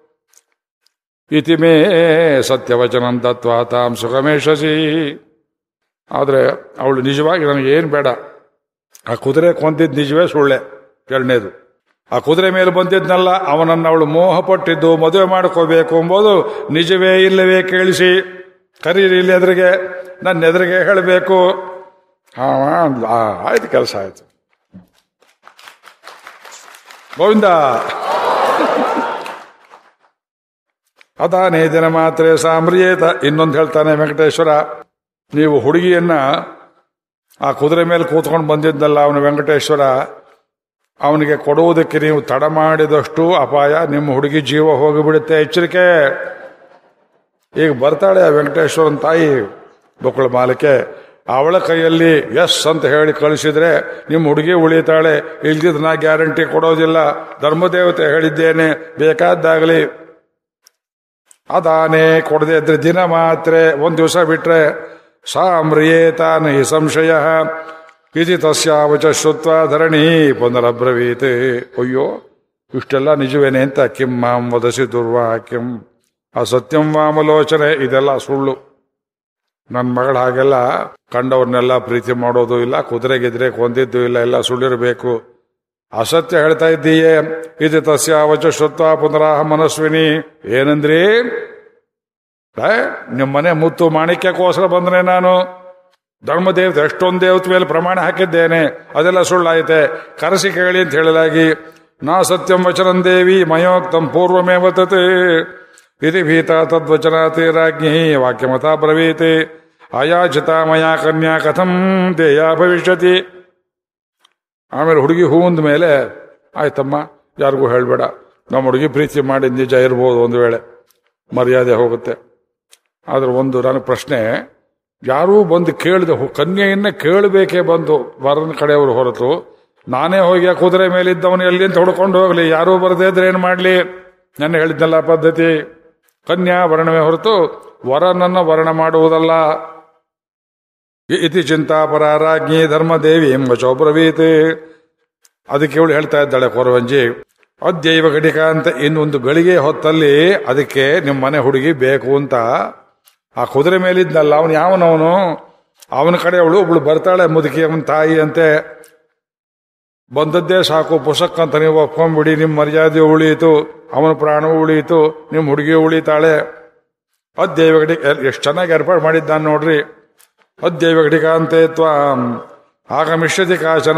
ಇತಿಮೇ ಸತ್ಯವಚನಂ ತತ್ವ ತಾಂ ಸುಖಮೇಶಸಿ ಆದರೆ ಅವಳು ನಿಜವಾಗಿ ನನಗೆ ಏನು ಬೇಡ ಆ ಕುದುರೆ ಕೊಂದಿದ್ದು ನಿಜವೇ ಸುಳ್ಳೆ ಎರಡನೇದು ಆ ಕುದುರೆ ಮೇಲೆ ಬಂದಿದ್ನಲ್ಲ ಅವನನ್ನು ಅವಳು ಮೋಹಪಟ್ಟಿದ್ದು ಮದುವೆ ಮಾಡ್ಕೋಬೇಕು ಎಂಬುದು ನಿಜವೇ ಇಲ್ಲವೇ ಕೇಳಿಸಿ ಕರೀರಿ ಇಲ್ಲಿ ಎದುರಿಗೆ ನನ್ನ ಎದುರಿಗೆ ಹೇಳಬೇಕು ಹಾ ಅಂದ್ಲು. ಆ, ಆಯ್ತು ಕೆಲಸ ಆಯ್ತು ಗೋವಿಂದ ಅದಾನೇ ದಿನ ಮಾತ್ರ ಸಾಮ್ರಿಯೇತ ಇನ್ನೊಂದು ಹೇಳ್ತಾನೆ ವೆಂಕಟೇಶ್ವರ ನೀವು ಹುಡುಗಿಯನ್ನ ಆ ಕುದುರೆ ಮೇಲೆ ಕೂತ್ಕೊಂಡು ಬಂದಿದ್ದಲ್ಲ ಅವನು ವೆಂಕಟೇಶ್ವರ ಅವನಿಗೆ ಕೊಡುವುದಕ್ಕೆ ನೀವು ತಡ ಮಾಡಿದಷ್ಟು ಅಪಾಯ ನಿಮ್ಮ ಹುಡುಗಿ ಜೀವ ಹೋಗಿಬಿಡುತ್ತೆ ಎಚ್ಚರಿಕೆ ಈಗ ಬರ್ತಾಳೆ ಆ ವೆಂಕಟೇಶ್ವರನ್ ತಾಯಿ ಬೊಕ್ಕಳ ಮಾಲಿಕೆ ಅವಳ ಕೈಯಲ್ಲಿ ಎಸ್ ಅಂತ ಹೇಳಿ ಕಳಿಸಿದ್ರೆ ನಿಮ್ಮ ಹುಡುಗಿ ಉಳಿತಾಳೆ ಇಲ್ದಿದ್ ನಾ ಗ್ಯಾರಂಟಿ ಕೊಡೋದಿಲ್ಲ ಧರ್ಮದೇವತೆ ಹೇಳಿದ್ದೇನೆ ಬೇಕಾದ್ದಾಗಲಿ ಅದಾನೆ ಕೊಡದೆ ಇದ್ರೆ ದಿನ ಮಾತ್ರ ಒಂದ್ ದಿವಸ ಬಿಟ್ರೆ ಸಾಮ್ರಿಯೇತಾನ ಹಿ ಸಂಶಯ ಇತಿ ತಸ್ಯಾವಚ ಶ್ರುತ್ವ ಧರಣಿ ಪುನರಬ್ರವೀತ್ ಅಯ್ಯೋ ಇಷ್ಟೆಲ್ಲ ನಿಜವೇನೆ ಅಂತ ಕಿಂ ಮಾಂ ವದಸಿ ದುರ್ವಾ ಕಿಂ ಅಸತ್ಯಂ ವಾಮಲೋಚನೆ ಇದೆಲ್ಲ ಸುಳ್ಳು ನನ್ನ ಮಗಳ ಹಾಗೆಲ್ಲ ಕಂಡವ್ರನ್ನೆಲ್ಲ ಪ್ರೀತಿ ಮಾಡೋದು ಇಲ್ಲ ಕುದುರೆ ಗಿದ್ರೆ ಕೊಂದಿದ್ದು ಇಲ್ಲ ಎಲ್ಲ ಸುಳ್ಳಿರಬೇಕು ಅಸತ್ಯ ಹೇಳ್ತಾ ಇದ್ದೀಯೇ ಇದು ತಸ್ಯಾವಚ ಶ್ರುತ್ವ ಪುನರಾಹ ಮನಸ್ವಿನಿ ಏನಂದ್ರಿ ಏ, ನಿಮ್ಮ ಮನೆ ಮುತ್ತು ಮಾಣಿಕ್ಯಕ್ಕೋಸ್ಕರ ಬಂದ್ರೆ ನಾನು ಧರ್ಮದೇವತೆ ಎಷ್ಟೊಂದು ದೇವತೆ ಮೇಲೆ ಪ್ರಮಾಣ ಹಾಕಿದ್ದೇನೆ ಅದೆಲ್ಲ ಸುಳ್ಳಾಯಿತೆ ಕರೆಸಿ ಕೇಳಿ ಅಂತ ಹೇಳಲಾಗಿ ನಾ ಸತ್ಯಂ ವಚನಂ ದೇವಿ ಮಯೋಕ್ತಂ ಪೂರ್ವಮೇವ ತತ್ ಇತಿ ಭೀತ ತದ್ವಚನಾತಿ ರಾಜ್ಞಿ ವಾಕ್ಯಮತ ಬ್ರವೀತಿ ಅಯಾಚಿತ ಮಯಾ ಕನ್ಯಾ ಕಥಂ ದೇಯ ಭವಿಷ್ಯತಿ ಆಮೇಲೆ ಹುಡುಗಿ ಹೂವಂದ ಮೇಲೆ ಆಯ್ತಮ್ಮ ಯಾರಿಗೂ ಹೇಳಬೇಡ ನಮ್ಮ ಹುಡುಗಿ ಪ್ರೀತಿ ಮಾಡಿ ನಿಜ ಇರ್ಬೋದು ಒಂದು ವೇಳೆ ಮರ್ಯಾದೆ ಹೋಗುತ್ತೆ ಆದ್ರೆ ಒಂದು ನನ್ನ ಪ್ರಶ್ನೆ ಯಾರೂ ಬಂದು ಕೇಳಿದೆ ಕನ್ಯೆಯನ್ನೇ ಕೇಳಬೇಕೇ ಬಂದು ವರನ ಕಡೆಯವರು ಹೊರತು ನಾನೇ ಹೋಗಿ ಆ ಕುದುರೆ ಮೇಲಿದ್ದವನು ಎಲ್ಲಿ ಅಂತ ಹುಡ್ಕೊಂಡು ಹೋಗ್ಲಿ ಯಾರೂ ಬರದೇ ಇದ್ರೆ ಏನು ಮಾಡ್ಲಿ ನನ್ನ ಹೇಳಿದ್ನಲ್ಲ ಪದ್ಧತಿ ಕನ್ಯಾ ವರ್ಣವೇ ಹೊರತು ವರನನ್ನ ವರ್ಣ ಮಾಡುವುದಲ್ಲ ಇ- ಇತಿ ಚಿಂತಾಪರ ರಾಜ್ಞಿ ಧರ್ಮದೇವಿ ಎಂಬ ಚೌಬ್ರವೀತ್ ಅದಕ್ಕೆ ಇವಳು ಹೇಳ್ತಾ ಇದ್ದಾಳೆ ಕೊರವಂಜಿ ಅದ್ಯೈವ ಘಟಿಕ ಅಂತ ಇನ್ನೊಂದು ಗಳಿಗೆ ಹೊತ್ತಲ್ಲಿ ಅದಕ್ಕೆ ನಿಮ್ಮ ಮನೆ ಹುಡುಗಿ ಬೇಕು ಅಂತ ಆ ಕುದುರೆ ಮೇಲಿದ್ನಲ್ಲ ಅವನು ಯಾವನವನು ಅವನ ಕಡೆ ಅವಳು ಒಬ್ಳು ಬರ್ತಾಳೆ ಮುದುಕಿ ಅವನ ತಾಯಿ ಅಂತೆ ಬಂದದ್ದೇ ಸಾಕು ಪುಸ್ತಕ ಅಂತ ನೀವು ಒಪ್ಕೊಂಡ್ಬಿಡಿ ನಿಮ್ಮ ಮರ್ಯಾದೆ ಉಳಿಯಿತು ಅವನ ಪ್ರಾಣವೂ ಉಳಿಯಿತು ನಿಮ್ಮ ಹುಡುಗಿ ಉಳಿತಾಳೆ ಅದ್ಯೈವ ಘಟಿಕ ಎಷ್ಟು ಚೆನ್ನಾಗಿ ಏರ್ಪಾಡು ಮಾಡಿದ್ದಾನೆ ನೋಡ್ರಿ ಅದ್ಯೈವ ಘಟಿಕಾಂತೆ ತ್ವಾಂ ಆಗಮಿಷ್ಯತಿ ಕಾಚನ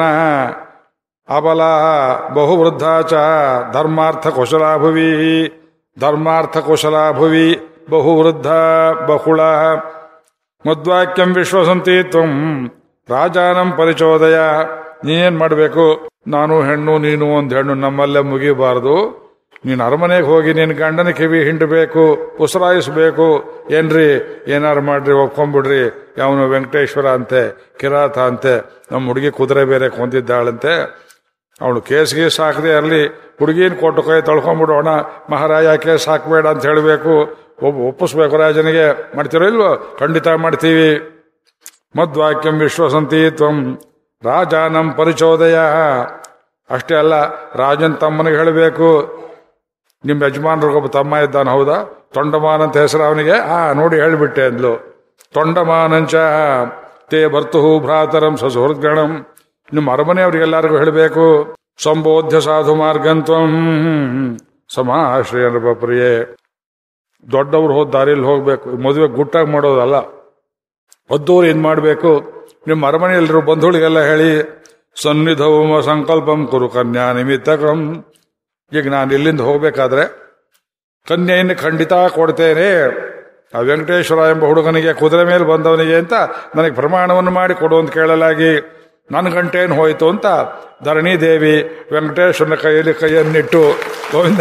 ಅಬಲ ಬಹುವೃದ್ಧ ಚ ಧರ್ಮಾರ್ಥ ಕುಶಲಾ ಭುವಿ ಧರ್ಮಾರ್ಥ ಕುಶಲಾ ಭುವಿ ಬಹುವೃದ್ಧ ಬಹುಳ ಮದ್ವಾಕ್ಯಂ ವಿಶ್ವಸಂತಿ ತ್ವಂ ರಾಜಾನಂ ಪರಿಚೋದಯ ನೀನೇನ್ ಮಾಡಬೇಕು ನಾನು ಹೆಣ್ಣು ನೀನು ಒಂದು ಹೆಣ್ಣು ನಮ್ಮಲ್ಲೇ ಮುಗಿಬಾರದು ನೀನು ಅರಮನೆಗೆ ಹೋಗಿ ನಿನ್ನ ಗಂಡನ ಕಿವಿ ಹಿಂಡಬೇಕು ಉಸಿರಾಯಿಸ್ಬೇಕು ಏನ್ರಿ ಏನಾರು ಮಾಡ್ರಿ ಒಪ್ಕೊಂಡ್ಬಿಡ್ರಿ ಯಾವನು ವೆಂಕಟೇಶ್ವರ ಅಂತೆ ಕಿರಾತ ಅಂತೆ ನಮ್ಮ ಹುಡುಗಿ ಕುದುರೆ ಬೇರೆ ಕೊಂದಿದ್ದಾಳಂತೆ ಅವಳು ಕೇಸ್ ಗೀಸ್ ಹಾಕದೆ ಇರಲಿ ಹುಡುಗಿನ ಕೊಟ್ಟು ಕೈ ತೊಳ್ಕೊಂಡ್ಬಿಡೋಣ ಮಹಾರಾಜ ಕೇಸ್ ಹಾಕಬೇಡ ಅಂತ ಹೇಳಬೇಕು ಒಬ್ಬ ಒಪ್ಪಿಸ್ಬೇಕು ರಾಜನಿಗೆ ಮಾಡ್ತಿರೋ ಇಲ್ವೋ ಖಂಡಿತ ಮಾಡ್ತೀವಿ ಮದ್ವಾಕ್ಯಂ ವಿಶ್ವಸಂತಿ ತ್ವಂ ರಾಜಾನಂ ಪರಿಚೋದಯ ಅಷ್ಟೇ ಅಲ್ಲ ರಾಜನ್ ತಮ್ಮನಿಗೆ ಹೇಳಬೇಕು ನಿಮ್ಮ ಯಜಮಾನ್ರಿಗೊಬ್ಬ ತಮ್ಮ ಇದ್ದಾನೆ ಹೌದಾ ತೊಂಡಮಾನ ಅಂತ ಹೆಸರು ಅವನಿಗೆ ಆ ನೋಡಿ ಹೇಳಿಬಿಟ್ಟೆ ಅಂದ್ಲು ತೊಂಡಮಾನಂಚ ತೇ ಭರ್ತು ಭ್ರಾತರಂ ಸಸುಹೃದ್ಗಣಂ ನಿಮ್ಮ ಅರಮನೆಯವರಿಗೆಲ್ಲರಿಗೂ ಹೇಳಬೇಕು ಸಂಬೋಧ್ಯ ಸಾಧು ಮಾರ್ಗಂತ್ವಂ ಸಮಾಶ್ರಯ ಪ್ರಿಯೆ ದೊಡ್ಡವ್ರು ಹೋದ ದಾರಿಯಲ್ಲಿ ಹೋಗ್ಬೇಕು ಮದುವೆ ಗುಟ್ಟಾಗಿ ಮಾಡೋದಲ್ಲ ಒದ್ದೂರು ಏನ್ ಮಾಡಬೇಕು ನಿಮ್ಮ ಅರಮನೆಯಲ್ಲಿರೋ ಬಂಧುಗಳಿಗೆಲ್ಲ ಹೇಳಿ ಸನ್ನಿಧವ ಸಂಕಲ್ಪಂ ಕುರು ಕನ್ಯಾ ನಿಮಿತ್ತಕಂ ಈಗ ನಾನು ಇಲ್ಲಿಂದ ಹೋಗ್ಬೇಕಾದ್ರೆ ಕನ್ಯೆಯನ್ನು ಖಂಡಿತ ಕೊಡ್ತೇನೆ ಆ ವೆಂಕಟೇಶ್ವರ ಎಂಬ ಹುಡುಗನಿಗೆ ಕುದುರೆ ಮೇಲೆ ಬಂದವನಿಗೆ ಅಂತ ನನಗೆ ಪ್ರಮಾಣವನ್ನು ಮಾಡಿ ಕೊಡು ಅಂತ ಕೇಳಲಾಗಿ ನನ್ನ ಗಂಟೇನು ಹೋಯ್ತು ಅಂತ ಧರಣಿ ದೇವಿ ವೆಂಕಟೇಶ್ವರನ ಕೈಯಲ್ಲಿ ಕೈಯನ್ನಿಟ್ಟು ಗೋವಿಂದ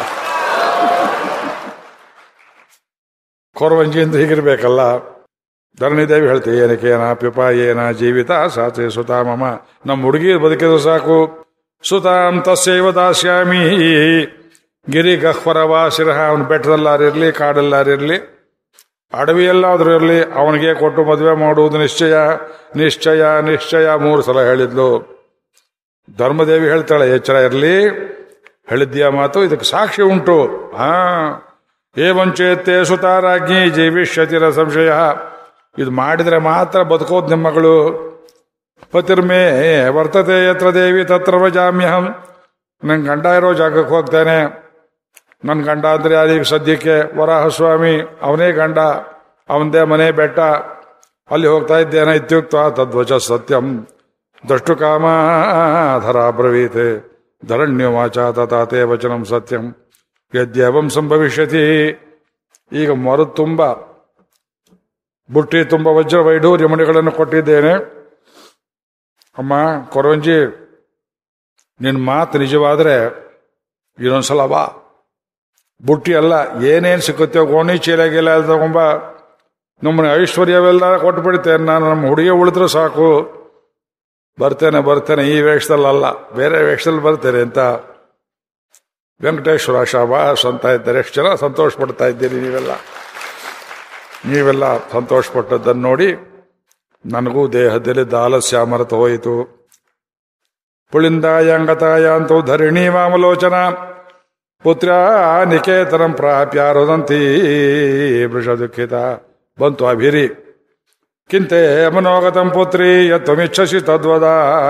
ಕೊರವಂಜಿಯಿಂದ ಹೀಗಿರ್ಬೇಕಲ್ಲ ಧರಣಿ ದೇವಿ ಹೇಳ್ತೀವಿ ಏನಕ್ಕೆ ಏನ ಪಿಪ ಏನ ಜೀವಿತ ಸಾಚೆ ಸುತಾ ಮಮ ನಮ್ಮ ಹುಡುಗಿ ಬದುಕಿದ್ರು ಸಾಕು ಸುತಾಂ ತಸ್ಯೈವ ದಾಸ್ಯಾಮಿ ಗಿರಿ ಗಹ್ವರವಾಸಿರ ಅವನು ಬೆಟ್ಟದಲ್ಲಾರಿರ್ಲಿ ಕಾಡಲ್ಲಾರಿರ್ಲಿ ಅಡವಿಯಲ್ಲಾದ್ರೂ ಇರಲಿ ಅವನಿಗೆ ಕೊಟ್ಟು ಮದುವೆ ಮಾಡುವುದು ನಿಶ್ಚಯ ನಿಶ್ಚಯ ನಿಶ್ಚಯ ಮೂರು ಸಲ ಹೇಳಿದ್ಲು ಧರ್ಮದೇವಿ ಹೇಳ್ತಾಳೆ ಎಚ್ಚರ ಇರಲಿ ಹೇಳಿದ್ಯಾ ಮಾತು ಇದಕ್ಕೆ ಸಾಕ್ಷಿ ಉಂಟು ಹಾ ಏವಂಚೇತ್ತೆ ಸುತಾರಾಜ್ಞಿ ಜೀವಿಷ್ಯತಿರ ಸಂಶಯ ಇದು ಮಾಡಿದ್ರೆ ಮಾತ್ರ ಬದುಕೋದು ನಿಮ್ಮ ಮಗಳು ಪತಿರ್ಮೇ ವರ್ತತೆ ಯತ್ರ ದೇವಿ ತತ್ರ ವಜಾಮ್ಯಹಂ ನನ್ನ ಗಂಡ ಇರೋ ಜಾಗಕ್ಕೆ ಹೋಗ್ತೇನೆ ನನ್ನ ಗಂಡ ಅಂದ್ರೆ ಯಾರೀಗ ಸದ್ಯಕ್ಕೆ ವರಾಹಸ್ವಾಮಿ ಅವನೇ ಗಂಡ ಅವನದೇ ಮನೆ ಬೆಟ್ಟ ಅಲ್ಲಿ ಹೋಗ್ತಾ ಇದ್ದೇನೆ ಇತ್ಯುಕ್ತ ತದ್ವಚ ಸತ್ಯಂ ದಷ್ಟು ಕಾಮಾಧರ ಬ್ರವೀತೆ ಧರಣ್ಯವಾಚ ತಥಾತೆ ವಚನಂ ಸತ್ಯಂ ಯದ್ಯವಂ ಸಂಭವಿಷ್ಯತಿ ಈಗ ಮರು ತುಂಬ ಬುಟ್ಟಿ ತುಂಬ ವಜ್ರ ವೈಢೂರ್ಯ ಮಣಿಗಳನ್ನು ಕೊಟ್ಟಿದ್ದೇನೆ ಅಮ್ಮ ಕೊರವಂಜಿ ನಿನ್ನ ಮಾತು ನಿಜವಾದ್ರೆ ಇನ್ನೊಂದ್ಸಲ ಬಾ ಬುಟ್ಟಿ ಅಲ್ಲ ಏನೇನು ಸಿಕ್ಕುತ್ತೆ ಗೋಣಿ ಚೀಲ ಗೀಲ ಎಲ್ಲ ತಗೊಂಬ ನಮ್ಮನೆ ಐಶ್ವರ್ಯವೆಲ್ಲ ಕೊಟ್ಬಿಡ್ತೇನೆ ನಾನು ನಮ್ಮ ಹುಡುಗಿ ಉಳಿದ್ರೆ ಸಾಕು ಬರ್ತೇನೆ ಬರ್ತೇನೆ ಈ ವೇಷದಲ್ಲಲ್ಲ ಬೇರೆ ವೇಷದಲ್ಲಿ ಬರ್ತೇನೆ ಅಂತ ವೆಂಕಟೇಶ್ವರ ಶಾಬಾಸ್ ಅಂತ ಇದ್ದಾರೆ ಎಷ್ಟು ಜನ ಸಂತೋಷ ಪಡ್ತಾ ಇದ್ದೀರಿ ನೀವೆಲ್ಲ ನೀವೆಲ್ಲ ಸಂತೋಷ ಪಟ್ಟದ್ದನ್ನು ನೋಡಿ ನನಗೂ ದೇಹದಲ್ಲಿ ದಾಲಸ್ಯಾಮರತ ಹೋಯಿತು ಪುಳಿಂದಾಯಾಂಗತಾಯ ಅಂತೂ ಧರಣಿ ವಾಮಲೋಚನ ಪುತ್ರ ನಿಕೇತನಂ ಪ್ರಾಪ್ಯ ರುದಂತಿ ವೃಷ ದುಃಖಿತ ಬಂತು ಅಭಿರಿ ಕಿಂತೆ ಮನೋಗತಂ ಪುತ್ರಿ ಯತ್ವಮಿಚ್ಛಸಿ ತದ್ವದ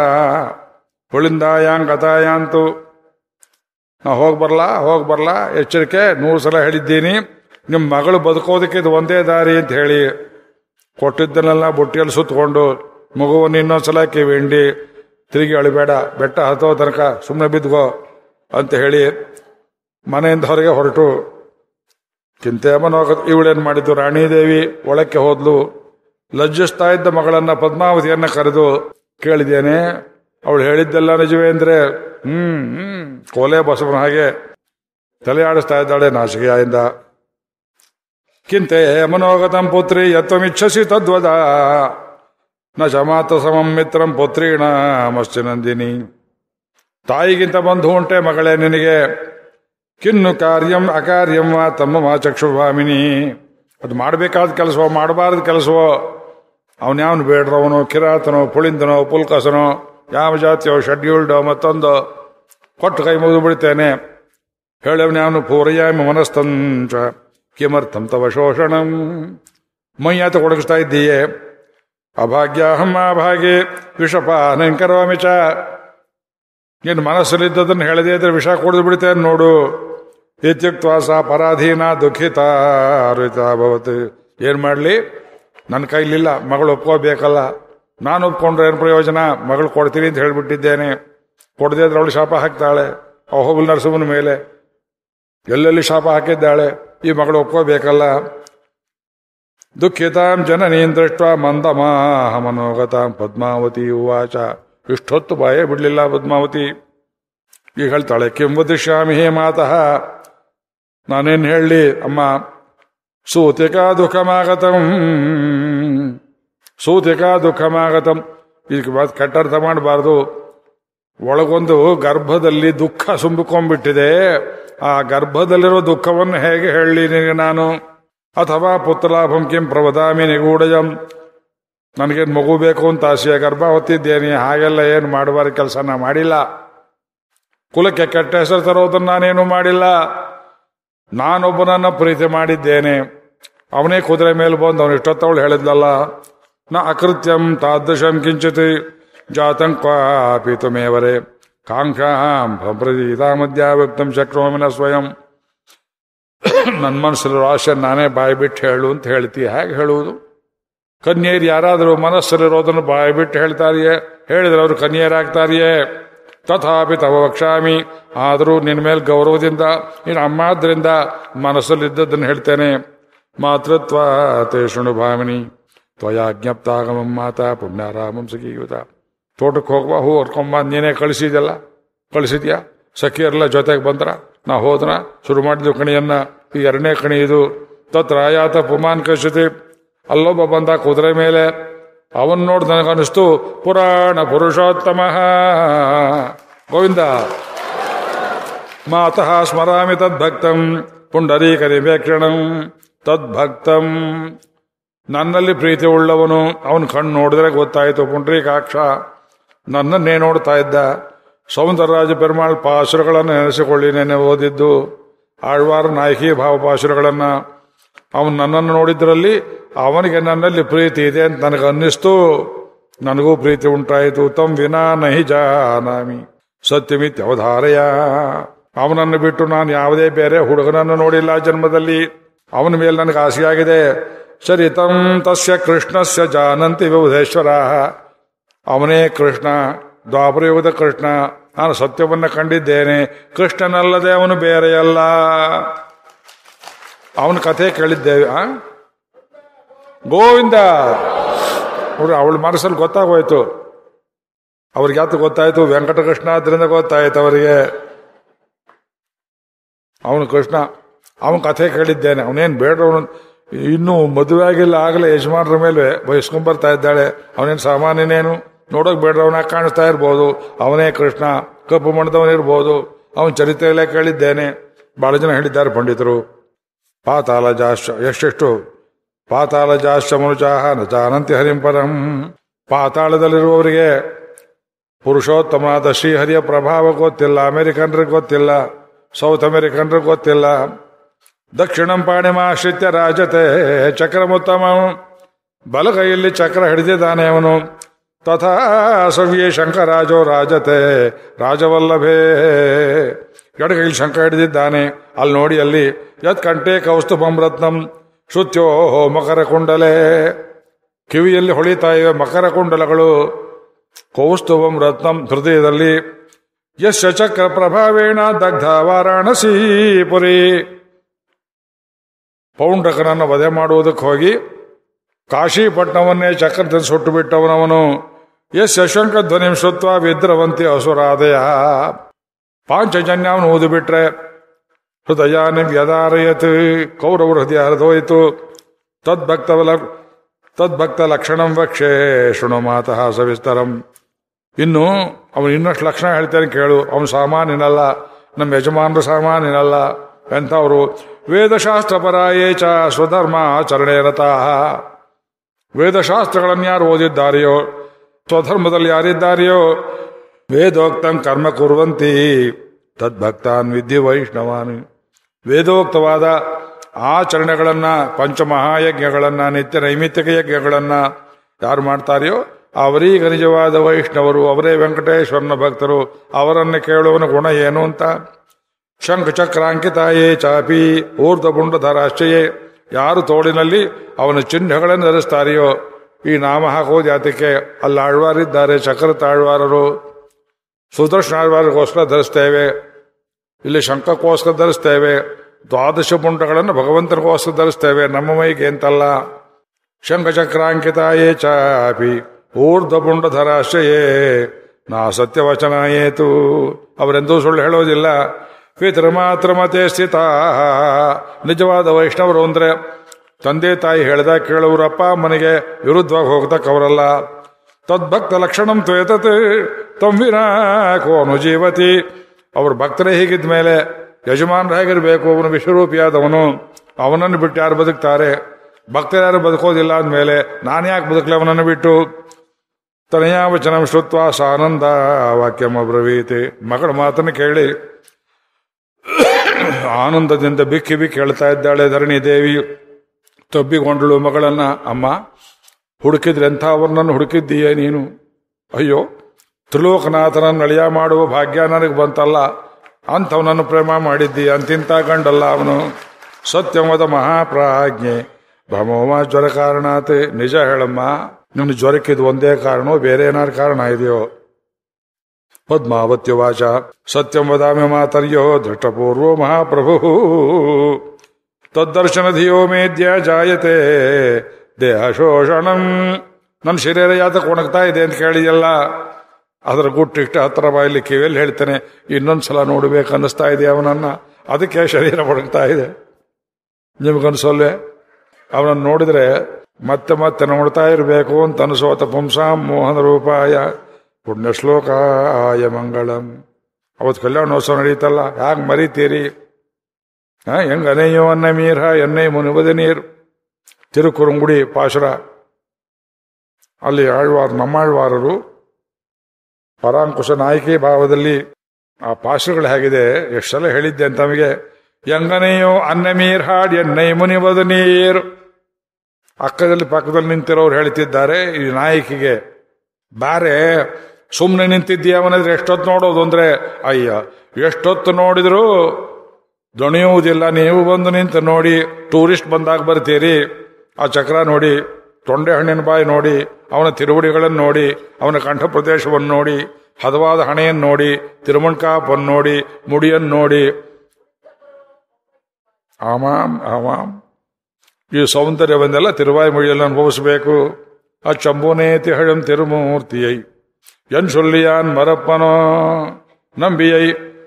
ಪುಳಿಂದಾಯಾಂಗತಾಯಾಂತು ನಾ ಹೋಗಿ ಬರ್ಲಾ ಹೋಗಿ ಬರ್ಲಾ ಎಚ್ಚರಿಕೆ ನೂರು ಸಲ ಹೇಳಿದ್ದೀನಿ ನಿಮ್ಮ ಮಗಳು ಬದುಕೋದಕ್ಕೆ ಇದು ಒಂದೇ ದಾರಿ ಅಂತ ಹೇಳಿ ಕೊಟ್ಟಿದ್ದನ್ನೆಲ್ಲ ಬುಟ್ಟಿಯಲ್ಲಿ ಸುತ್ತಕೊಂಡು ಮಗುವನ್ನು ಇನ್ನೊಂದ್ಸಲ ಕಿವಿಂಡಿ ತಿರುಗಿ ಅಳಿಬೇಡ ಬೆಟ್ಟ ಹತ್ತೋ ತನಕ ಸುಮ್ಮನೆ ಬಿದ್ಗೋ ಅಂತ ಹೇಳಿ ಮನೆಯಿಂದ ಹೊರಗೆ ಹೊರಟು ಕಿಂತೇಮನ ಇವಳೇನ್ ಮಾಡಿದ್ದು ರಾಣಿದೇವಿ ಒಳಕ್ಕೆ ಹೋದ್ಲು ಲಜ್ಜಿಸ್ತಾ ಇದ್ದ ಮಗಳನ್ನ ಪದ್ಮಾವತಿಯನ್ನ ಕರೆದು ಕೇಳಿದ್ದೇನೆ ಅವಳು ಹೇಳಿದ್ದೆಲ್ಲ ನಿಜವೇ ಅಂದ್ರೆ ಹ್ಮ್ ಹ್ಮ್ ಕೋಲೆ ಬಸವನ ಹಾಗೆ ತಲೆ ಆಡಿಸ್ತಾ ಇದ್ದಾಳೆ ನಾಚಿಕೆಯಿಂದ ಕಿಂತೆ ಮನೋಗತಂ ಪುತ್ರಿ ಯತ್ವಮಿಚ್ಛಸಿ ತದ್ವದ ನ ಚಮಾತ ಸಮಂ ಮಿತ್ರಂ ಪುತ್ರೀಣ ಮಸ್ತಿ ನಂದಿನಿ ತಾಯಿಗಿಂತ ಬಂಧು ಉಂಟೆ ಮಗಳೇ ನಿನಗೆ ಕಿನ್ನು ಕಾರ್ಯಂ ಅಕಾರ್ಯಂ ವಾ ತಮ್ಮ ಮಾ ಚಕ್ಷುಭಾಮಿನಿ ಅದು ಮಾಡಬೇಕಾದ ಕೆಲಸವೋ ಮಾಡಬಾರ್ದ ಕೆಲಸವೋ ಅವನ್ಯಾವನು ಬೇಡ್ರವನೋ ಕಿರಾತನೋ ಪುಳಿಂದನೋ ಪುಲ್ಕಸನೋ ಯಾವ ಜಾತಿಯೋ ಶೆಡ್ಯೂಲ್ಡೋ ಮತ್ತೊಂದು ಕೊಟ್ಟು ಕೈ ಮುಗಿದು ಬಿಡ್ತೇನೆ ಹೇಳವನ್ಯಾವನು ಪೂರಯಾಮಿ ಮನಸ್ತಂಚ ಕಿಮರ್ಥಂ ತವ ಶೋಷಣಂ ಮೈಯಾತ ಕೊಡಗಿಸ್ತಾ ಇದ್ದೀಯೇ ಅಭಾಗ್ಯ ಅಹಂ ಅಭಾಗ್ಯ ವಿಷಪಾನಂ ಕರೋಮಿ ಚ ನಿನ್ನ ಮನಸ್ಸಲ್ಲಿದ್ದದನ್ನು ಹೇಳದೇ ಇದ್ರೆ ವಿಷ ಕುಡಿದು ಬಿಡ್ತೇನೆ ನೋಡು ಇತ್ಯುಕ್ತ ಸಾ ಪರಾಧೀನ ದುಃಖಿತ ಭವತ್ ಏನ್ ಮಾಡ್ಲಿ ನನ್ನ ಕೈಲಿಲ್ಲ ಮಗಳು ಒಪ್ಕೋಬೇಕಲ್ಲ ನಾನು ಒಪ್ಕೊಂಡ್ರೆ ಏನು ಪ್ರಯೋಜನ ಮಗಳು ಕೊಡ್ತೀನಿ ಅಂತ ಹೇಳ್ಬಿಟ್ಟಿದ್ದೇನೆ ಕೊಡದೇ ಇದ್ರೆ ಅವಳು ಶಾಪ ಹಾಕ್ತಾಳೆ ಅಹೋಬಲ್ ನರಸಿಂಹನ ಮೇಲೆ ಎಲ್ಲೆಲ್ಲಿ ಶಾಪ ಹಾಕಿದ್ದಾಳೆ ಈ ಮಗಳು ಒಪ್ಕೋಬೇಕಲ್ಲ ದುಃಖಿತಾಂ ಜನನೀಂ ದೃಷ್ಟ ಮಂದಮಾಹ ಮನೋಗತಾಂ ಪದ್ಮಾವತಿ ಉವಾಚ ಇಷ್ಟೊತ್ತು ಬಾಯೇ ಬಿಡ್ಲಿಲ್ಲ ಪದ್ಮಾವತಿ ಈಗ ಹೇಳ್ತಾಳೆ ಕಿಂ ವದಿಷ್ಯಾಮಿ ಹೇ ಮಾತಃ ನಾನೇನ್ ಹೇಳಲಿ ಅಮ್ಮ ಸೂತಿಕಾ ದುಃಖಮಾಗತಂ ಸೂತಿಕಾ ದುಃಖಮಾಗತಂ ಇದಕ್ಕೆ ಮಾತು ಕೆಟ್ಟರ್ಥ ಮಾಡಬಾರ್ದು ಒಳಗೊಂದು ಗರ್ಭದಲ್ಲಿ ದುಃಖ ತುಂಬಿಕೊಂಡ್ಬಿಟ್ಟಿದೆ ಆ ಗರ್ಭದಲ್ಲಿರೋ ದುಃಖವನ್ನು ಹೇಗೆ ಹೇಳಲಿ ನಿನಗೆ ನಾನು ಅಥವಾ ಪುತ್ರಲಾಭಂ ಕಿಂ ಪ್ರವದಾಮಿ ನಿಗೂಢಜಂ ನನಗೇನು ಮಗು ಬೇಕು ಅಂತ ಆಸೆಯ ಗರ್ಭ ಹೊತ್ತಿದ್ದೇನೆ ಹಾಗೆಲ್ಲ ಏನು ಮಾಡಬಾರ ಕೆಲಸ ನಾ ಮಾಡಿಲ್ಲ ಕುಲಕ್ಕೆ ಕೆಟ್ಟ ಹೆಸರು ತರೋದನ್ನ ನಾನೇನು ಮಾಡಿಲ್ಲ ನಾನೊಬ್ಬನನ್ನ ಪ್ರೀತಿ ಮಾಡಿದ್ದೇನೆ ಅವನೇ ಕುದುರೆ ಮೇಲೆ ಬಂದು ಅವನು ಇಷ್ಟೊತ್ತವಳು ಹೇಳಿದ್ಲಲ್ಲ ನ ಅಕೃತ್ಯಂ ತಾದೃಶಂ ಕಿಂಚಿತ್ ಜಾತಂ ಕ್ವಾಪಿ ತುಮೇವರೆ ಕಾಂಕ್ಷಾಂ ಸಂಪ್ರದೀತಾ ಮಧ್ಯ ವ್ಯಕ್ತಂ ಶಕ್ನೋಮಿನ ಸ್ವಯಂ ನನ್ನ ಮನಸ್ಸಲ್ಲಿ ಆಸೆ ನಾನೇ ಬಾಯಿ ಬಿಟ್ಟು ಹೇಳು ಅಂತ ಹೇಳ್ತೀಯ ಹೇಗೆ ಹೇಳುವುದು ಕನ್ಯೆಯರು ಯಾರಾದರೂ ಮನಸ್ಸಲ್ಲಿರೋದನ್ನು ಬಾಯಿ ಬಿಟ್ಟು ಹೇಳ್ತಾರಿಯೇ ಹೇಳಿದ್ರೆ ಅವರು ಕನ್ಯೆಯರಾಗ್ತಾರಿಯೇ ತಥಾಪಿ ತವ ವಕ್ಷಾಮಿ ಆದರೂ ನಿನ್ನ ಮೇಲೆ ಗೌರವದಿಂದ ನೀನು ಅಮ್ಮಾದ್ರಿಂದ ಮನಸ್ಸಲ್ಲಿದ್ದದ್ದನ್ನು ಹೇಳ್ತೇನೆ ಮಾತೃತ್ವ ತೇ ಶೃಣು ಭಾಮಿನಿ ತ್ವಯಾ ಜ್ಞಪ್ತಾಗಮಂ ಮಾತಾ ಪುಣ್ಯಾರಾಮಂ ಸಖೀಯುತ ತೋಟಕ್ಕೆ ಹೋಗುವ ಹೂ ಹೊರ್ಕೊಂಬ ನೀನೇ ಕಳಿಸಿದ್ಯಲ್ಲ ಕಳಿಸಿದ್ಯಾ ಸಖಿಯರೆಲ್ಲ ಜೊತೆಗೆ ಬಂದ್ರ ನಾ ಹೋದ್ರ ಶುರು ಮಾಡಿದ್ವಿ ಕಣಿಯನ್ನ ಈ ಎರಡನೇ ಕಣಿ ಇದು ತತ್ರ ಆಯಾತ ಪುಮಾನ್ ಕಶಿತಿ ಅಲ್ಲೊಬ್ಬ ಬಂದ ಕುದುರೆ ಮೇಲೆ ಅವನ್ ನೋಡಿ ನನಗನಿಸ್ತು ಪುರಾಣ ಪುರುಷೋತ್ತಮ ಗೋವಿಂದ ಮಾತಃ ಸ್ಮರಾಮಿ ತದ್ಭಕ್ತಂ ಪುಂಡರೀಕ ನಿವೇಕ್ಷಣಂ ತದ್ಭಕ್ತಂ ನನ್ನಲ್ಲಿ ಪ್ರೀತಿ ಉಳ್ಳವನು ಅವನ ಕಣ್ಣು ನೋಡಿದ್ರೆ ಗೊತ್ತಾಯಿತು ಪುಂಡ್ರೀಕಾಕ್ಷ ನನ್ನನ್ನೇ ನೋಡ್ತಾ ಇದ್ದ ಸೌಂದರರಾಜ ಪೆರುಮಾಳ್ ಪಾಸುರಗಳನ್ನು ನೆನೆಸಿಕೊಳ್ಳಿ ನೆನೆ ಓದಿದ್ದು ಆಳ್ವಾರ ನಾಯಕಿ ಭಾವ ಪಾಸುರಗಳನ್ನ ಅವನು ನನ್ನನ್ನು ನೋಡಿದ್ರಲ್ಲಿ ಅವನಿಗೆ ನನ್ನಲ್ಲಿ ಪ್ರೀತಿ ಇದೆ ಅಂತ ನನಗೆ ಅನ್ನಿಸ್ತು ನನಗೂ ಪ್ರೀತಿ ಉಂಟಾಯಿತು ತಮ್ ವಿನಾ ನಹಿ ಜಾನಾಮಿ ಸತ್ಯಮಿತ್ ಅವಧಾರಯ ಅವನನ್ನು ಬಿಟ್ಟು ನಾನು ಯಾವುದೇ ಬೇರೆ ಹುಡುಗನನ್ನು ನೋಡಿಲ್ಲ ಜನ್ಮದಲ್ಲಿ ಅವನ ಮೇಲೆ ನನಗೆ ಆಸೆಯಾಗಿದೆ ಸರಿ ತಂ ತಸ್ಯ ಕೃಷ್ಣಸ್ಯ ಜಾನಂತಿ ವಿಬುಧೇಶ್ವರ ಅವನೇ ಕೃಷ್ಣ ದ್ವಾಪರಯುಗದ ಕೃಷ್ಣ ನಾನು ಸತ್ಯವನ್ನ ಕಂಡಿದ್ದೇನೆ ಕೃಷ್ಣನಲ್ಲದೆ ಅವನು ಬೇರೆಯಲ್ಲ ಅವನ ಕಥೆ ಕೇಳಿದ್ದೇವೆ ಆ ಗೋವಿಂದ ನೋಡ್ರಿ ಅವಳ ಮನಸ್ಸಲ್ಲಿ ಗೊತ್ತಾಗೋಯ್ತು ಅವ್ರಿಗೆ ಯಾತು ಗೊತ್ತಾಯ್ತು ವೆಂಕಟಕೃಷ್ಣ ಆದ್ರಿಂದ ಗೊತ್ತಾಯ್ತು ಅವರಿಗೆ ಅವನು ಕೃಷ್ಣ ಅವನ ಕಥೆ ಕೇಳಿದ್ದೇನೆ ಅವನೇನು ಬೇಡವನು ಇನ್ನೂ ಮದುವೆ ಆಗಿಲ್ಲ ಆಗಲೇ ಯಜಮಾನರ ಮೇಲೆ ಬಯಸ್ಕೊಂಡ್ಬರ್ತಾ ಇದ್ದಾಳೆ ಅವನೇನು ಸಾಮಾನ್ಯನೇನು ನೋಡೋಕೆ ಬೇಡವನಾಗ ಕಾಣಿಸ್ತಾ ಇರ್ಬೋದು ಅವನೇ ಕೃಷ್ಣ ಕಪ್ಪು ಮಣದವನಿರ್ಬೋದು ಅವನ ಚರಿತ್ರೆಯಲ್ಲೇ ಕೇಳಿದ್ದೇನೆ ಬಹಳ ಜನ ಹೇಳಿದ್ದಾರೆ ಪಂಡಿತರು ಪಾತಾಳ ಜಾಶ್ಚ ಎಷ್ಟೆಷ್ಟು ಪಾತಾಳ ಜಾಶ್ಚ ಮನುಜಾಹ ನ ಜಾನಂತಿ ಹರಿಂ ಪರಂ ಪಾತಾಳದಲ್ಲಿರುವವರಿಗೆ ಪುರುಷೋತ್ತಮನಾದ ಶ್ರೀಹರಿಯ ಪ್ರಭಾವ ಗೊತ್ತಿಲ್ಲ ಅಮೆರಿಕನ್ರಿಗೆ ಗೊತ್ತಿಲ್ಲ ಸೌತ್ ಅಮೆರಿಕನ್ರಿಗೆ ಗೊತ್ತಿಲ್ಲ ದಕ್ಷಿಣಂ ಪಾಣಿಮಾಶ್ರಿತ್ಯ ರಾಜತೆ ಚಕ್ರಮುತ್ತಮ ಬಲಗೈಯಲ್ಲಿ ಚಕ್ರ ಹಿಡಿದಿದ್ದಾನೆ ಅವನು ತಥಾ ಸವ್ಯೇ ಶಂಕರಾಜೋ ರಾಜತೆ ರಾಜವಲ್ಲಭೇ ಎಡಗೈಲಿ ಶಂಕ ಹಿಡಿದಿದ್ದಾನೆ ಅಲ್ಲಿ ನೋಡಿ ಅಲ್ಲಿ ಯತ್ ಕಂಠೆ ಕೌಸ್ತುಭಂ ರತ್ನಂ ಶುತ್ಯೋ ಮಕರ ಕುಂಡಲೆ ಕಿವಿಯಲ್ಲಿ ಹೊಳಿತಾ ಇವೆ ಮಕರ ಕುಂಡಲಗಳು ಕೌಸ್ತುಭಂ ರತ್ನಂ ಹೃದಯದಲ್ಲಿ ಯಶ ಚಕ್ರ ಪ್ರಭಾವೇಣ ದಗ್ಧ ವಾರಾಣಸಿ ಪುರಿ ಪೌಂಡಕನನ್ನು ವಧೆ ಮಾಡುವುದಕ್ಕೆ ಹೋಗಿ ಕಾಶಿಪಟ್ಟಣವನ್ನೇ ಚಕ್ರದಲ್ಲಿ ಸುಟ್ಟು ಬಿಟ್ಟವನವನು ಎಸ್ ಯಶಂಕ ಧ್ವನಿ ಶ್ರುತ್ವ ವಿದ್ರವಂತಿ ಅಸುರಾದಯ ಪಾಂಚಜನ್ಯವನ್ನು ಓದು ಬಿಟ್ರೆ ಹೃದಯ ವ್ಯದಾರಯತ್ ಕೌರವ ಹೃದಯ ಹರಿದೋಯಿತು ತದ್ಭಕ್ತ ತದ್ಭಕ್ತ ಲಕ್ಷಣಂ ವಕ್ಷೇ ಶೃಣು ಮಾತಃ ಸವಿಸ್ತರಂ ಇನ್ನು ಅವನು ಇನ್ನಷ್ಟು ಲಕ್ಷಣ ಹೇಳ್ತೇನೆ ಕೇಳು ಅವನು ಸಾಮಾನ್ಯನಲ್ಲ ನಮ್ಮ ಯಜಮಾನರು ಸಾಮಾನ್ಯನಲ್ಲ ಎಂಥವರು ವೇದಶಾಸ್ತ್ರ ಪರಾಯೇ ಚ ಸ್ವಧರ್ಮ ಆಚರಣೆ ರತಾಹ ವೇದಶಾಸ್ತ್ರಗಳನ್ನು ಯಾರು ಓದಿದ್ದಾರೆಯೋ ಸ್ವಧರ್ಮದಲ್ಲಿ ಯಾರಿದ್ದಾರೆಯೋ ವೇದೋಕ್ತಂ ಕರ್ಮ ಕುರುವಂತಿ ತದ್ಭಕ್ತಾನ್ ವಿದ್ಯೆ ವೈಷ್ಣವಾನ್ ವೇದೋಕ್ತವಾದ ಆಚರಣೆಗಳನ್ನ ಪಂಚಮಹಾಯಜ್ಞಗಳನ್ನ ನಿತ್ಯ ನೈಮಿತ್ತಿಕ ಯಜ್ಞಗಳನ್ನ ಯಾರು ಮಾಡ್ತಾರೆಯೋ ಅವರೀಗ ನಿಜವಾದ ವೈಷ್ಣವರು ಅವರೇ ವೆಂಕಟೇಶ್ವರನ ಭಕ್ತರು ಅವರನ್ನು ಕೇಳುವನ ಗುಣ ಏನು ಅಂತ ಶಂಖ ಚಕ್ರಾಂಕಿತಾಯೇ ಚಾಪಿ ಊರ್ಧ್ವಪುಂಡಧರಾಶ್ಚಯೇ ಯಾರು ತೋಳಿನಲ್ಲಿ ಅವನ ಚಿಹ್ನೆಗಳನ್ನು ಧರಿಸ್ತಾರೆಯೋ ಈ ನಾಮ ಹಾಕೋ ಜಾತಿಗೆ ಅಲ್ಲಿ ಆಳ್ವಾರಿದ್ದಾರೆ ಚಕ್ರ ತಾಳ್ವಾರರು ಸುದರ್ಶನ ಆಳ್ವಾರಿಗೋಸ್ಕರ ಧರಿಸ್ತೇವೆ ಇಲ್ಲಿ ಶಂಖಕ್ಕೋಸ್ಕರ ಧರಿಸ್ತೇವೆ ದ್ವಾದಶ ಪುಂಡಗಳನ್ನು ಭಗವಂತನಿಗೋಸ್ಕರ ಧರಿಸ್ತೇವೆ ನಮ್ಮ ಮೈಗೆ ಅಂತಲ್ಲ ಶಂಖಚಕ್ರಾಂಕಿತಾಯೇ ಚಾಪಿ ಊರ್ಧ್ವಪುಂಡಧರಾಶ್ರಯೇ ನಾ ಸತ್ಯವಚನ ಏತು ಅವರೆಂದೂ ಸುಳ್ಳು ಹೇಳೋದಿಲ್ಲ ಪಿತೃ ಮಾತ್ರ ಮತೆ ಸ್ಥಿತ ನಿಜವಾದ ವೈಷ್ಣವರು ಅಂದ್ರೆ ತಂದೆ ತಾಯಿ ಹೇಳ್ದ ಕೇಳುವರು ಅಪ್ಪ ಅಮ್ಮನಿಗೆ ವಿರುದ್ಧವಾಗಿ ಹೋಗ್ತಕ್ಕವರಲ್ಲ ತದ್ಭಕ್ತ ಲಕ್ಷಣಂ ತ್ವೇತತ್ ತಂವಿನ ಕೋನು ಜೀವತಿ ಅವ್ರ ಭಕ್ತರೇ ಹೀಗಿದ್ದ ಮೇಲೆ ಯಜಮಾನರು ಹೇಗಿರ್ಬೇಕು ಅವನು ವಿಶ್ವರೂಪಿಯಾದವನು ಅವನನ್ನು ಬಿಟ್ಟು ಯಾರು ಬದುಕ್ತಾರೆ ಭಕ್ತರು ಯಾರು ಬದುಕೋದಿಲ್ಲ ಅಂದಮೇಲೆ ನಾನು ಯಾಕೆ ಬದುಕಲಿ ಅವನನ್ನು ಬಿಟ್ಟು ತನಯ ವಚನ ಶ್ರುತ್ವ ಸಾನಂದ ವಾಕ್ಯಮ ಬ್ರವೀತಿ ಮಗಳ ಮಾತನ್ನು ಕೇಳಿ ಆನಂದದಿಂದ ಬಿಕ್ಕಿ ಬಿಕ್ಕಿ ಹೇಳ್ತಾ ಇದ್ದಾಳೆ ಧರಣಿ ದೇವಿ ತಬ್ಬಿಕೊಂಡಳು ಮಗಳನ್ನ ಅಮ್ಮ ಹುಡುಕಿದ್ರೆ ಎಂಥವರನ್ನು ಹುಡುಕಿದ್ದೀಯೇ ನೀನು ಅಯ್ಯೋ ತ್ರಿಲೋಕನಾಥನನ್ನು ಅಳಿಯ ಮಾಡುವ ಭಾಗ್ಯ ನನಗೆ ಬಂತಲ್ಲ ಅಂಥವನನ್ನು ಪ್ರೇಮ ಮಾಡಿದ್ದೀಯ ಅಂತಿಂತ ಗಂಡಲ್ಲ ಅವನು ಸತ್ಯಮದ ಮಹಾಪ್ರಾಜ್ಞೆ ಭ್ರಮೋಮ ಜ್ವರ ಕಾರಣಾತ್ ನಿಜ ಹೇಳಮ್ಮ ನಿನ್ನ ಜ್ವರಕ್ಕಿದು ಒಂದೇ ಕಾರಣೋ ಬೇರೆ ಏನಾರು ಕಾರಣ ಇದೆಯೋ ಪದ್ಮಾವತ್ಯವಾಚ ಸತ್ಯಂ ವದಾಮಿ ಮಾತರ್ಯೋ ದೃಷ್ಟಪೂರ್ವೋ ಮಹಾಪ್ರಭು ತದ್ದರ್ಶನ ಧಿಯೋ ಮೇದ್ಯ ಜಾಯತೆ ದೇಹ ಶೋಷಣಂ ನನ್ನ ಶರೀರ ಯಾತಕ್ಕೆ ಒಣಗ್ತಾ ಇದೆ ಅಂತ ಕೇಳಿಯಲ್ಲ ಅದರ ಗುಟ್ಟಿಟ್ಟು ಹತ್ರ ಬಾಯಲ್ಲಿ ಕಿವಿಯಲ್ಲಿ ಹೇಳ್ತೇನೆ ಇನ್ನೊಂದ್ಸಲ ನೋಡ್ಬೇಕು ಅನ್ನಿಸ್ತಾ ಇದೆ ಅವನನ್ನ ಅದಕ್ಕೆ ಶರೀರ ಒಣಗ್ತಾ ಇದೆ ನಿಮ್ಗನ್ಸೋಲ್ವೆ ಅವನನ್ನು ನೋಡಿದ್ರೆ ಮತ್ತೆ ಮತ್ತೆ ನೋಡ್ತಾ ಇರಬೇಕು ಅಂತ ಅನಿಸೋತ ಪುಂಸಾಂ ಮೋಹನ ರೂಪಾಯ ಪುಣ್ಯ ಶ್ಲೋಕಾಯ ಮಂಗಳಂ ಅವತ್ತು ಕಲ್ಯಾಣೋತ್ಸವ ನಡೀತಲ್ಲ ಹ್ಯಾಂಗ್ ಮರಿತೀರಿ ಹಾ ಹೆಂಗ್ ಅನಯ್ಯೋ ಅನ್ನ ಮೀರ ಎನ್ನೈ ಮುನಿಬದ ನೀರು ತಿರುಕುರುಂಗುಡಿ ಪಾಶುರ ಅಲ್ಲಿ ಆಳ್ವಾರ್ ನಮ್ಮಾಳ್ವಾರರು ಪರಾಂಕುಶ ನಾಯಕಿ ಭಾವದಲ್ಲಿ ಆ ಪಾಶುಗಳು ಹೇಗಿದೆ ಎಷ್ಟು ಸಲ ಹೇಳಿದ್ದೆ ಅಂತ ತಮಗೆ ಎಂಗನೆಯೋ ಅನ್ನ ಮೀರ್ ಹಾಡ್ ಎನ್ನೈ ಮುನಿಬದ ನೀರು ಅಕ್ಕದಲ್ಲಿ ಪಕ್ಕದಲ್ಲಿ ನಿಂತಿರೋರು ಹೇಳ್ತಿದ್ದಾರೆ ಈ ನಾಯಕಿಗೆ ಬಾರೆ ಸುಮ್ಮನೆ ನಿಂತಿದ್ದೀಯ ಅವನಿದ್ರೆ ಎಷ್ಟೊತ್ತು ನೋಡೋದು ಅಂದ್ರೆ ಅಯ್ಯ ಎಷ್ಟೊತ್ತು ನೋಡಿದ್ರು ದಣಿಯುವುದಿಲ್ಲ ನೀವು ಬಂದು ನಿಂತು ನೋಡಿ ಟೂರಿಸ್ಟ್ ಬಂದಾಗ ಬರ್ತೀರಿ ಆ ಚಕ್ರ ನೋಡಿ ತೊಂಡೆ ಹಣ್ಣಿನ ಬಾಯಿ ನೋಡಿ ಅವನ ತಿರುವಡಿಗಳನ್ನು ನೋಡಿ ಅವನ ಕಂಠ ಪ್ರದೇಶವನ್ನು ನೋಡಿ ಹದವಾದ ಹಣೆಯನ್ನು ನೋಡಿ ತಿರುಮಣ್ಕಾಪನ್ನು ನೋಡಿ ಮುಡಿಯನ್ನು ನೋಡಿ ಆಮಾಂ ಆಮಾಂ ಈ ಸೌಂದರ್ಯವನ್ನೆಲ್ಲ ತಿರುವಾಯಿ ಮொழிಯಲ್ಲಿ ಅನುಭವಿಸಬೇಕು ಆ ಚಂಬುನೇತಿ ಹಳಂ ತಿರುಮೂರ್ತಿಯೈ ಎನ್ ಸೊಲ್ಲಿಯಾನ್ ಮರಪ್ಪನೋ ನಂಬಿಯೈ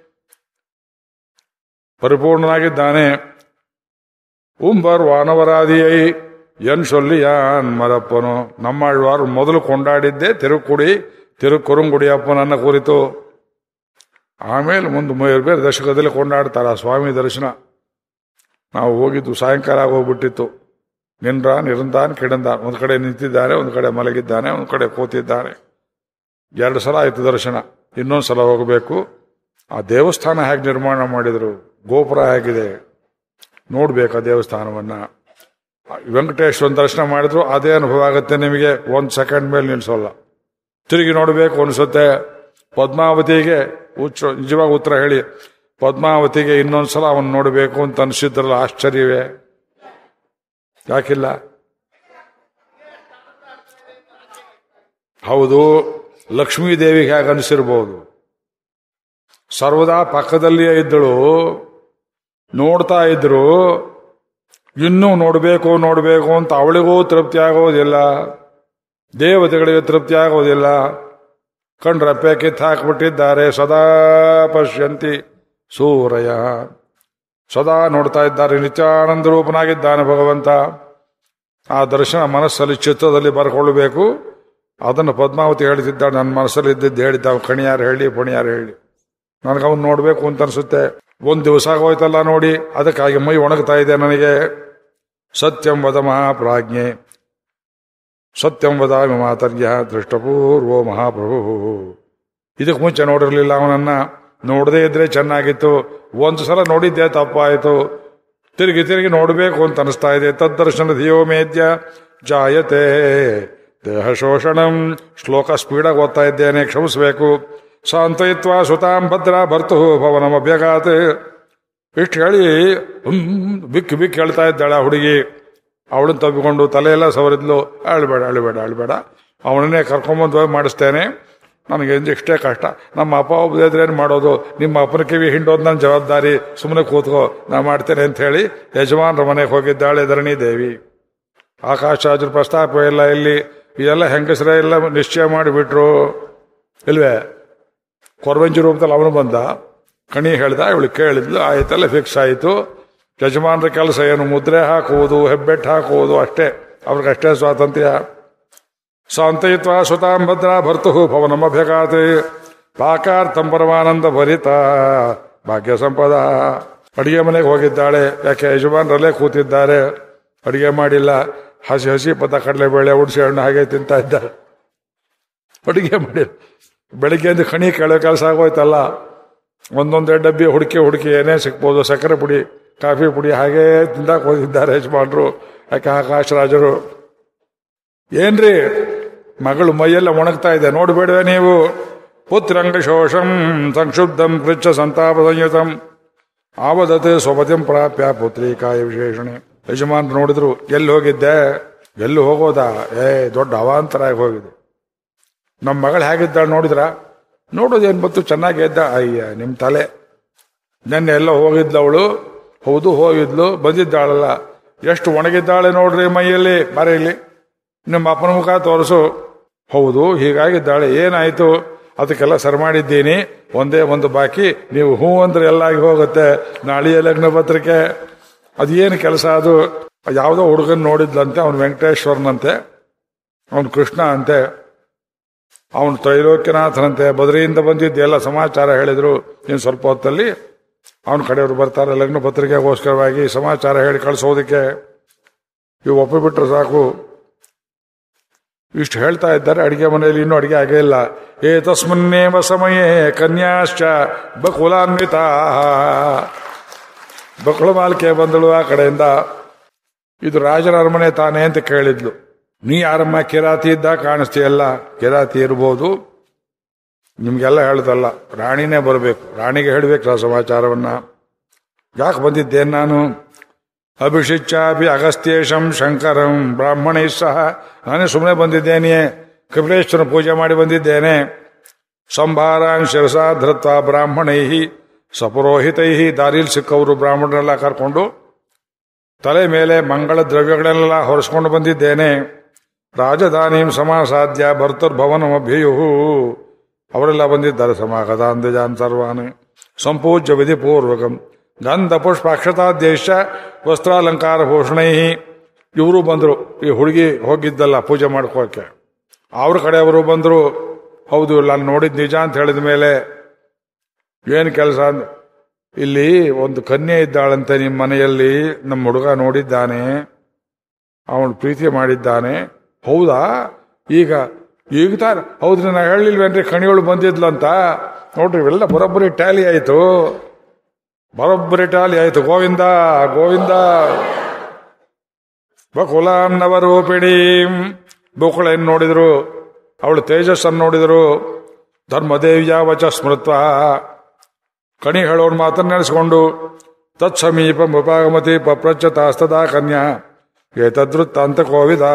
ಪರಿಪೂರ್ಣನಾಗಿದ್ದಾನೆ ಉಂಬರ್ ವಾನವರಾದಿಯೈ ಎನ್ ಸೊಲ್ಲಿಯಾನ್ ಮರಪ್ಪನು ನಮ್ಮಾಳ್ವಾರು ಮೊದಲು ಕೊಂಡಾಡಿದ್ದೆ ತಿರುಕುಡಿ ತಿರುಕುರುಂಗುಡಿ ಅಪ್ಪನನ್ನ ಕುರಿತು ಆಮೇಲೆ ಮುಂದೆ ಬೇರೆ ಬೇರೆ ದಶಕದಲ್ಲಿ ಕೊಂಡಾಡ್ತಾರೆ ಆ ಸ್ವಾಮಿ ದರ್ಶನ ನಾವು ಹೋಗಿದ್ದು ಸಾಯಂಕಾಲ ಹೋಗ್ಬಿಟ್ಟಿತ್ತು ನಿನ್ರ ನಿರಂದಾನ್ ಕಿಡಂದಾನ್ ಒಂದು ಕಡೆ ನಿಂತಿದ್ದಾನೆ ಒಂದು ಕಡೆ ಮಲಗಿದ್ದಾನೆ ಒಂದು ಕಡೆ ಕೂತಿದ್ದಾನೆ ಎರಡು ಸಲ ಆಯ್ತು ದರ್ಶನ ಇನ್ನೊಂದು ಸಲ ಹೋಗಬೇಕು ಆ ದೇವಸ್ಥಾನ ಹೇಗೆ ನಿರ್ಮಾಣ ಮಾಡಿದರು ಗೋಪುರ ಹೇಗಿದೆ ನೋಡ್ಬೇಕು ಆ ದೇವಸ್ಥಾನವನ್ನ ವೆಂಕಟೇಶ್ವರ ದರ್ಶನ ಮಾಡಿದ್ರು ಅದೇ ಅನುಭವ ಆಗುತ್ತೆ ನಿಮಗೆ ಒಂದು ಸೆಕೆಂಡ್ ಮೇಲೆ ನಿಲ್ಸೋಲ್ಲ ತಿರುಗಿ ನೋಡಬೇಕು ಅನಿಸುತ್ತೆ ಪದ್ಮಾವತಿಗೆ ಉಚ್ಚ ನಿಜವಾಗಿ ಉತ್ತರ ಹೇಳಿ ಪದ್ಮಾವತಿಗೆ ಇನ್ನೊಂದ್ಸಲ ಅವನು ನೋಡಬೇಕು ಅಂತ ಅನಿಸಿದ್ರಲ್ಲ ಆಶ್ಚರ್ಯವೇ ಯಾಕಿಲ್ಲ ಹೌದು ಲಕ್ಷ್ಮೀದೇವಿಗೆ ಹೇಗೆ ಅನಿಸಿರ್ಬೋದು ಸರ್ವದಾ ಪಕ್ಕದಲ್ಲಿಯೇ ಇದ್ದಳು ನೋಡ್ತಾ ಇದ್ರು ಇನ್ನೂ ನೋಡಬೇಕು ನೋಡಬೇಕು ಅಂತ ಅವಳಿಗೂ ತೃಪ್ತಿ ಆಗೋದಿಲ್ಲ ದೇವತೆಗಳಿಗೆ ತೃಪ್ತಿ ಆಗೋದಿಲ್ಲ ಕಂಡ್ರಪ್ಪೆ ಕಿತ್ತು ಹಾಕ್ಬಿಟ್ಟಿದ್ದಾರೆ ಸದಾ ಪಶ್ಯಂತಿ ಸೂರಯ ಸದಾ ನೋಡ್ತಾ ಇದ್ದಾರೆ ನಿತ್ಯಾನಂದ ರೂಪನಾಗಿದ್ದಾನೆ ಭಗವಂತ ಆ ದರ್ಶನ ಮನಸ್ಸಲ್ಲಿ ಚಿತ್ರದಲ್ಲಿ ಬರ್ಕೊಳ್ಬೇಕು ಅದನ್ನು ಪದ್ಮಾವತಿ ಹೇಳ್ತಿದ್ದಾಳೆ ನನ್ನ ಮನಸ್ಸಲ್ಲಿ ಇದ್ದಿದ್ದು ಹೇಳಿದ್ದ ಅವ್ನು ಕಣಿಯಾರು ಹೇಳಿ ಪಣಿಯಾರು ಹೇಳಿ ನನಗೆ ಅವನು ನೋಡಬೇಕು ಅಂತ ಅನ್ಸುತ್ತೆ ಒಂದು ದಿವಸ ಆಗೋಯ್ತಲ್ಲ ನೋಡಿ ಅದಕ್ಕಾಗಿ ಮೈ ಒಣಗ್ತಾ ಇದೆ ನನಗೆ ಸತ್ಯಂ ವದ ಮಹಾಪ್ರಾಜ್ಞೆ ಸತ್ಯಂ ವದಾಮಿ ಮಾತರ್ಯ ದೃಷ್ಟಪೂರ್ವೋ ಮಹಾಪ್ರಭು ಇದಕ್ಕೆ ಮುಂಚೆ ನೋಡಿರ್ಲಿಲ್ಲ ಅವನನ್ನ ನೋಡದೇ ಇದ್ರೆ ಚೆನ್ನಾಗಿತ್ತು ಒಂದು ಸಲ ನೋಡಿದ್ದೆ ತಪ್ಪಾಯಿತು ತಿರುಗಿ ತಿರುಗಿ ನೋಡಬೇಕು ಅಂತ ಅನಿಸ್ತಾ ಇದೆ ತದ್ದರ್ಶನ ಧಿಯೋ ಮೇದ್ಯ ಜಾಯತೆ ದೇಹ ಶೋಷಣಂ ಶ್ಲೋಕ ಸ್ಪೀಡಾಗಿ ಓದ್ತಾ ಇದ್ದೇನೆ ಕ್ಷಮಿಸಬೇಕು ಸಾಂತಯಿತ್ವ ಸುತಾಂ ಭದ್ರ ಭರ್ತು ಭವನಮಭ್ಯಗಾತ್ ಇಷ್ಟು ಹೇಳಿ ಹ್ಮ್ ಬಿಕ್ಕಿ ಬಿಕ್ಕಿ ಹೇಳ್ತಾ ಇದ್ದಾಳೆ ಆ ಹುಡುಗಿ ಅವಳನ್ನ ತಬ್ಬಿಕೊಂಡು ತಲೆಯೆಲ್ಲ ಸವರಿದ್ಲು ಅಳ್ಬೇಡ ಅಳ್ಬೇಡ ಅಳ್ಬೇಡ ಅವನನ್ನೇ ಕರ್ಕೊಂಬಂದು ಹೋಗಿ ಮಾಡಿಸ್ತೇನೆ ನನಗೆ ಇಷ್ಟೇ ಕಷ್ಟ ನಮ್ಮ ಅಪ್ಪ ಒಬ್ಬದಿದ್ರೆ ಏನು ಮಾಡೋದು ನಿಮ್ಮ ಅಪ್ಪನ ಕಿವಿ ಹಿಂಡೋದು ನನ್ನ ಜವಾಬ್ದಾರಿ ಸುಮ್ಮನೆ ಕೂತ್ಕೋ ನಾ ಮಾಡ್ತೇನೆ ಅಂತ ಹೇಳಿ ಯಜಮಾನ್ರ ಮನೆಗೆ ಹೋಗಿದ್ದಾಳೆ ಧರಣಿ ದೇವಿ ಆಕಾಶಾದ್ರ ಪ್ರಸ್ತಾಪ ಇಲ್ಲ ಇಲ್ಲಿ ಇದೆಲ್ಲ ಹೆಂಗಸರ ಎಲ್ಲ ನಿಶ್ಚಯ ಮಾಡಿಬಿಟ್ರು ಇಲ್ವೇ ಕೊರವಂಜಿ ರೂಪದಲ್ಲಿ ಅವನು ಬಂದ ಕಣಿ ಹೇಳ್ದ ಇವಳು ಕೇಳಿದ್ಲು ಆಯ್ತಲ್ಲ ಫಿಕ್ಸ್ ಆಯಿತು ಯಜಮಾನರ ಕೆಲಸ ಏನು ಮುದ್ರೆ ಹಾಕುವುದು ಹೆಬ್ಬೆಟ್ಟು ಹಾಕುವುದು ಅಷ್ಟೇ ಅವ್ರಿಗಷ್ಟೇ ಸ್ವಾತಂತ್ರ್ಯ ಸಾಂತಯಿತ್ವ ಸುತಾಂ ಭದ್ರ ಭರ್ತು ಭವನಮಭ್ಯಗಾತೆ ಪಾಕಾರ್ಥಂ ಪರಮಾನಂದ ಭರಿತ ಭಾಗ್ಯ ಸಂಪದ ಅಡಿಗೆ ಮನೆಗೆ ಹೋಗಿದ್ದಾಳೆ ಯಾಕೆ ಯಜಮಾನರಲ್ಲೇ ಕೂತಿದ್ದಾರೆ ಅಡಿಗೆ ಮಾಡಿಲ್ಲ ಹಸಿ ಹಸಿ ಪದ ಕಡಲೆಬೇಳೆ ಉಡಿಸಿ ಹಣ್ಣು ಹಾಗೆ ತಿಂತಾ ಇದ್ದಾರೆ ಅಡಿಗೆ ಮಾಡಿಲ್ಲ ಬೆಳಿಗ್ಗೆಯಿಂದ ಕಣಿ ಕೆಳಗೆ ಕೆಲಸ ಆಗೋಯ್ತಲ್ಲ ಒಂದೊಂದೇ ಡಬ್ಬಿ ಹುಡುಕಿ ಹುಡುಕಿ ಏನೇ ಸಿಕ್ಬೋದು ಸಕ್ಕರೆ ಪುಡಿ ಕಾಫಿ ಪುಡಿ ಹಾಗೇ ತಿಂದಾಕ್ ಹೋಗಿದ್ದಾರೆ ಯಜಮಾನ್ರು ಯಾಕೆ ಆಕಾಶ ರಾಜರು ಏನ್ರಿ ಮಗಳು ಮೈಯೆಲ್ಲ ಒಣಗ್ತಾ ಇದೆ ನೋಡ್ಬೇಡವೆ ನೀವು ಪುತ್ರಂಗ ಶೋಷಂ ಸಂಕ್ಷುಬ್ಧಂ ಪೃಚ್ಛ ಸಂತಾಪ ಸಂಯುತಂ ಆವದತೆ ಸ್ವಪತಿಂ ಪ್ರಾಪ್ಯ ಪುತ್ರಿಕಾಯ ವಿಶೇಷಣೆ ಯಜಮಾನ್ ನೋಡಿದ್ರು ಎಲ್ಲಿ ಹೋಗಿದ್ದೆ ಎಲ್ಲಿ ಹೋಗೋದಾ ಏ ದೊಡ್ಡ ಅವಾಂತರ ಆಗಿ ಹೋಗಿದೆ ನಮ್ಮ ಮಗಳು ಹೇಗಿದ್ದಾಳೆ ನೋಡಿದ್ರ ನೋಡೋದೇನು ಬಂತು ಚೆನ್ನಾಗಿ ಇದ್ದ ಅಯ್ಯ ನಿಮ್ಮ ತಲೆ ನೆನ್ನೆ ಎಲ್ಲ ಹೋಗಿದ್ಲವಳು ಹೌದು ಹೋಗಿದ್ಲು ಬಂದಿದ್ದಾಳಲ್ಲ ಎಷ್ಟು ಒಣಗಿದ್ದಾಳೆ ನೋಡ್ರಿ ಮೈಯಲ್ಲಿ ಬರೀಲಿ ನಿಮ್ಮ ಅಪ್ಪನ ಮುಖ ತೋರಿಸು ಹೌದು ಹೀಗಾಗಿದ್ದಾಳೆ ಏನಾಯ್ತು ಅದಕ್ಕೆಲ್ಲ ಸರಿ ಮಾಡಿದ್ದೀನಿ ಒಂದೇ ಒಂದು ಬಾಕಿ ನೀವು ಹೂ ಅಂದ್ರೆ ಎಲ್ಲ ಆಗಿ ಹೋಗುತ್ತೆ ನಾಳೆಯ ಲಗ್ನ ಪತ್ರಿಕೆ ಅದೇನು ಕೆಲಸ ಅದು ಯಾವುದೋ ಹುಡುಗನ್ ನೋಡಿದ್ಲಂತೆ ಅವನು ವೆಂಕಟೇಶ್ವರನಂತೆ ಅವನು ಕೃಷ್ಣ ಅಂತೆ ಅವನು ತ್ರೈಲೋಕ್ಯನಾಥನಂತೆ ಬದರಿಯಿಂದ ಬಂದಿದ್ದು ಎಲ್ಲ ಸಮಾಚಾರ ಹೇಳಿದ್ರು ಇನ್ನು ಸ್ವಲ್ಪ ಹೊತ್ತಲ್ಲಿ ಅವನ ಕಡೆಯವರು ಬರ್ತಾರೆ ಲಗ್ನ ಪತ್ರಿಕೆಗೋಸ್ಕರವಾಗಿ ಸಮಾಚಾರ ಹೇಳಿ ಕಳಿಸೋದಕ್ಕೆ ಇವು ಒಪ್ಪಿಬಿಟ್ರೆ ಸಾಕು ಇಷ್ಟು ಹೇಳ್ತಾ ಇದ್ದಾರೆ ಅಡಿಗೆ ಮನೆಯಲ್ಲಿ ಇನ್ನೂ ಅಡಿಗೆ ಆಗೇ ಇಲ್ಲ ಏ ತಸ್ಮನ್ನೇವ ಸಮಯೇ ಕನ್ಯಾಶ್ಚ ಬಕುಲಾನ್ವಿತ ಬಕುಳ ಮಾಲಿಕೆ ಬಂದಳು ಆ ಕಡೆಯಿಂದ ಇದು ರಾಜರ ಅರಮನೆ ತಾನೇ ಅಂತ ಕೇಳಿದ್ಲು ನೀ ಯಾರಮ್ಮ ಕಿರಾತಿ ಇದ್ದ ಕಾಣಿಸ್ತೀಯಲ್ಲ ಕಿರಾತಿ ಇರ್ಬೋದು ನಿಮ್ಗೆಲ್ಲ ಹೇಳ್ದಲ್ಲ ರಾಣಿನೇ ಬರಬೇಕು ರಾಣಿಗೆ ಹೇಳ್ಬೇಕು ಆ ಸಮಾಚಾರವನ್ನ ಯಾಕೆ ಬಂದಿದ್ದೇನೆ ನಾನು ಅಭಿಷಿಚ್ಚಾಪಿ ಅಗಸ್ತ್ಯೇಶಂ ಶಂಕರಂ ಬ್ರಾಹ್ಮಣೈ ಸಹ ನಾನೇ ಸುಮ್ಮನೆ ಬಂದಿದ್ದೇನೆ ಕಪಿಲೇಶ್ವರ ಪೂಜೆ ಮಾಡಿ ಬಂದಿದ್ದೇನೆ ಸಂಭಾರಾನ್ ಶಿರಸಾ ಧೃತ್ವ ಬ್ರಾಹ್ಮಣೈ ಸಪುರೋಹಿತೈ ದಾರಿಲ್ ಸಿಕ್ಕವರು ಬ್ರಾಹ್ಮಣರೆಲ್ಲ ಕರ್ಕೊಂಡು ತಲೆ ಮೇಲೆ ಮಂಗಳ ದ್ರವ್ಯಗಳೆಲ್ಲ ಹೊರಿಸ್ಕೊಂಡು ಬಂದಿದ್ದೇನೆ ರಾಜಧಾನಿಂ ಸಮಾಸಾಧ್ಯ ಭರ್ತುರ್ಭವನಮಭ್ಯಯು ಅವರೆಲ್ಲ ಬಂದಿದ್ದಾರೆ ಸಮಾಗತಾಂದಜಾನ್ ಸರ್ವಾನ್ ಸಂಪೂಜ್ಯ ವಿಧಿಪೂರ್ವಕಂ ಗಂಧ ಪುಷ್ಪ ಅಕ್ಷತಾದೇಶ ವಸ್ತ್ರಾಲಂಕಾರ ಭೂಷಣೈ ಇವರು ಬಂದರು ಈ ಹುಡುಗಿ ಹೋಗಿದ್ದಲ್ಲ ಪೂಜೆ ಮಾಡ್ಕೋಕೆ ಅವ್ರ ಕಡೆಯವರು ಬಂದರು ಹೌದು ನಾನು ನೋಡಿದ್ ನಿಜ ಅಂತ ಹೇಳಿದ ಮೇಲೆ ಏನು ಕೆಲಸ ಇಲ್ಲಿ ಒಂದು ಕನ್ಯೆ ಇದ್ದಾಳಂತೆ ನಿಮ್ಮ ಮನೆಯಲ್ಲಿ ನಮ್ಮ ಹುಡುಗ ನೋಡಿದ್ದಾನೆ ಅವನು ಪ್ರೀತಿ ಮಾಡಿದ್ದಾನೆ ಹೌದಾ ಈಗ ಈಗ ತಾರ ಹೌದ್ರಿ ನಾ ಹೇಳಿಲ್ವೇನ್ರಿ ಕಣಿಗಳು ಬಂದಿದ್ಲಂತ ನೋಡ್ರಿ ಇವೆಲ್ಲ ಬರೋಬ್ಬರಿ ಟ್ಯಾಲಿ ಆಯ್ತು ಬರೋಬ್ಬರಿ ಟ್ಯಾಲಿ ಆಯ್ತು ಗೋವಿಂದ ಗೋವಿಂದ ಬಕುಲಾಂ ನವರೂಪಿಣೀಂ ಬಕುಳನ್ನು ನೋಡಿದ್ರು ಅವಳು ತೇಜಸ್ಸನ್ನು ನೋಡಿದ್ರು ಧರ್ಮದೇವಿಯ ವಚ ಸ್ಮೃತ್ವ ಕಣಿ ಹೇಳೋನ್ ಮಾತನ್ನ ನೆನೆಸ್ಕೊಂಡು ತತ್ಸಮೀಪ ಉಪಾಗಮತಿ ಪಪ್ರಚ್ಯತಾಸ್ತದಾ ಕನ್ಯಾ ಏತದೃತ್ತಾಂತ ಕೋವಿದ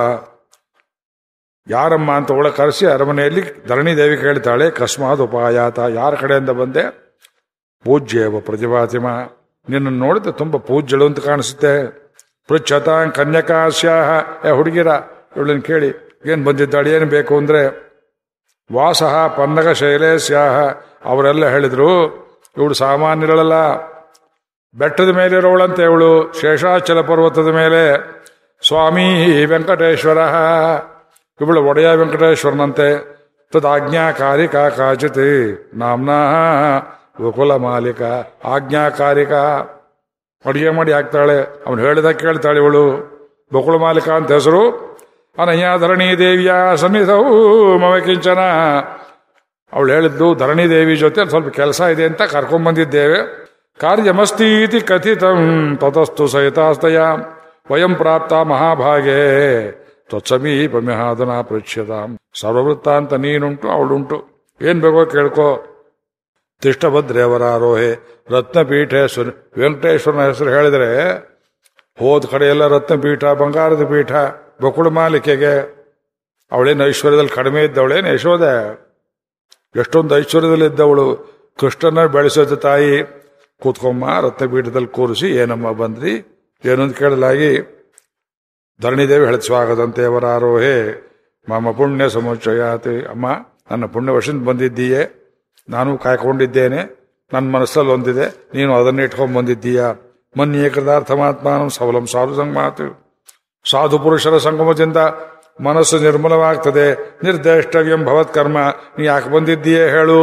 ಯಾರಮ್ಮ ಅಂತ ಒಳ ಕರೆಸಿ ಅರಮನೆಯಲ್ಲಿ ಧರಣಿ ದೇವಿ ಕೇಳ್ತಾಳೆ ಕಸ್ಮಾತ್ ಉಪಾಯಾತ ಯಾರ ಕಡೆಯಿಂದ ಬಂದೆ ಪೂಜ್ಯವ ಪ್ರತಿಭಾತಿಮ ನಿನ್ನನ್ನು ನೋಡಿದ್ರೆ ತುಂಬಾ ಪೂಜ್ಯಳು ಅಂತ ಕಾಣಿಸುತ್ತೆ ಪೃಚ್ಛತ ಕನ್ಯಕಾಸ್ಯಾಹ ಏ ಹುಡುಗಿರ ಇವಳನ್ನ ಕೇಳಿ ಏನ್ ಬಂದಿದ್ದಾಳೆ ಏನು ಬೇಕು ಅಂದ್ರೆ ವಾಸಃ ಪನ್ನಗ ಶೈಲೇಸ್ಯಾಹ ಅವರೆಲ್ಲ ಹೇಳಿದ್ರು ಇವಳು ಸಾಮಾನ್ಯರಲ್ಲ ಬೆಟ್ಟದ ಮೇಲೆ ಇರೋಳಂತೆ ಇವಳು ಶೇಷಾಚಲ ಪರ್ವತದ ಮೇಲೆ ಸ್ವಾಮಿ ವೆಂಕಟೇಶ್ವರ ಇವಳು ಒಡೆಯ ವೆಂಕಟೇಶ್ವರನಂತೆ ತದಾಜ್ಞಾಕಾರಿಕ ಕಾಚಿತಿ ನಾಮ್ನಾ ಗೋಕುಲ ಮಾಲೀಕ ಆಜ್ಞಾಕಾರಿಕ ಅಡಿಗೆ ಮಾಡಿ ಹಾಕ್ತಾಳೆ ಅವನು ಹೇಳಿದ ಕೇಳ್ತಾಳೆ ಇವಳು ಗೋಕುಲ ಮಾಲೀಕ ಅಂತ ಹೆಸರು ಅನಯ್ಯ ಧರಣಿ ದೇವಿಯ ಸನ್ನಿಧವು ಮಮ ಕಿಂಚನ ಅವಳು ಹೇಳಿದ್ದು ಧರಣಿ ದೇವಿ ಜೊತೆ ಸ್ವಲ್ಪ ಕೆಲಸ ಇದೆ ಅಂತ ಕರ್ಕೊಂಡ್ ಬಂದಿದ್ದೇವೆ ಕಾರ್ಯಮಸ್ತೀತಿ ಕಥಿತಂ ತತಸ್ತು ಸಹಿತಾಸ್ತಯ ವಯಂ ಪ್ರಾಪ್ತ ಮಹಾಭಾಗೆ ತ್ವತ್ಸಮೀಪಮ್ಯಹಾದನ ಪೃಚ್ಯತಾಂ ಸರ್ವವೃತ್ತ ಅಂತ ನೀನುಂಟು ಅವಳುಂಟು ಏನ್ ಬೇಕೋ ಕೇಳ್ಕೋ ತಿಷ್ಟಭದ್ರೇವರಾರೋಹೆ ರತ್ನಪೀಠೆ ಸುನ್ ವೆಂಕಟೇಶ್ವರನ ಹೆಸರು ಹೇಳಿದ್ರೆ ಹೋದ ಕಡೆ ಎಲ್ಲ ರತ್ನಪೀಠ ಬಂಗಾರದ ಪೀಠ ಬಕುಳ ಮಾಲಿಕೆಗೆ ಅವಳೇನು ಐಶ್ವರ್ಯದಲ್ಲಿ ಕಡಿಮೆ ಇದ್ದವಳೇನು ಯಶೋದೆ ಎಷ್ಟೊಂದು ಐಶ್ವರ್ಯದಲ್ಲಿ ಇದ್ದವಳು ಕೃಷ್ಣನ ಬೆಳೆಸೋದ ತಾಯಿ ಕೂತ್ಕೊಮ್ಮ ರತ್ನಪೀಠದಲ್ಲಿ ಕೂರಿಸಿ ಏನಮ್ಮ ಬಂದ್ರಿ ಏನಂತ ಕೇಳಲಾಗಿ ಧರಣಿದೇವಿ ಹೇಳಿದ ಸ್ವಾಗತಂತೆ ಅವರಾರೋಹೆ ಮಮ ಪುಣ್ಯ ಸಮುಚ್ಚಯಾತಿ ಅಮ್ಮ ನನ್ನ ಪುಣ್ಯ ವಶದಿಂದ ಬಂದಿದ್ದೀಯೇ ನಾನು ಕಾಯ್ಕೊಂಡಿದ್ದೇನೆ ನನ್ನ ಮನಸ್ಸಲ್ಲಿ ಒಂದಿದೆ ನೀನು ಅದನ್ನ ಇಟ್ಕೊಂಡ್ ಬಂದಿದ್ದೀಯ ಮನ್ಯೇ ಕೃತಾರ್ಥಮಾತ್ಮಾನಂ ಸಬಲಂ ಸಾಧು ಸಂಗಮಾತು ಸಾಧು ಪುರುಷರ ಸಂಗಮದಿಂದ ಮನಸ್ಸು ನಿರ್ಮಲವಾಗ್ತದೆ ನಿರ್ದೇಷ್ಟವ್ಯಂ ಭವತ್ ಕರ್ಮ ನೀ ಯಾಕೆ ಬಂದಿದ್ದೀಯೇ ಹೇಳು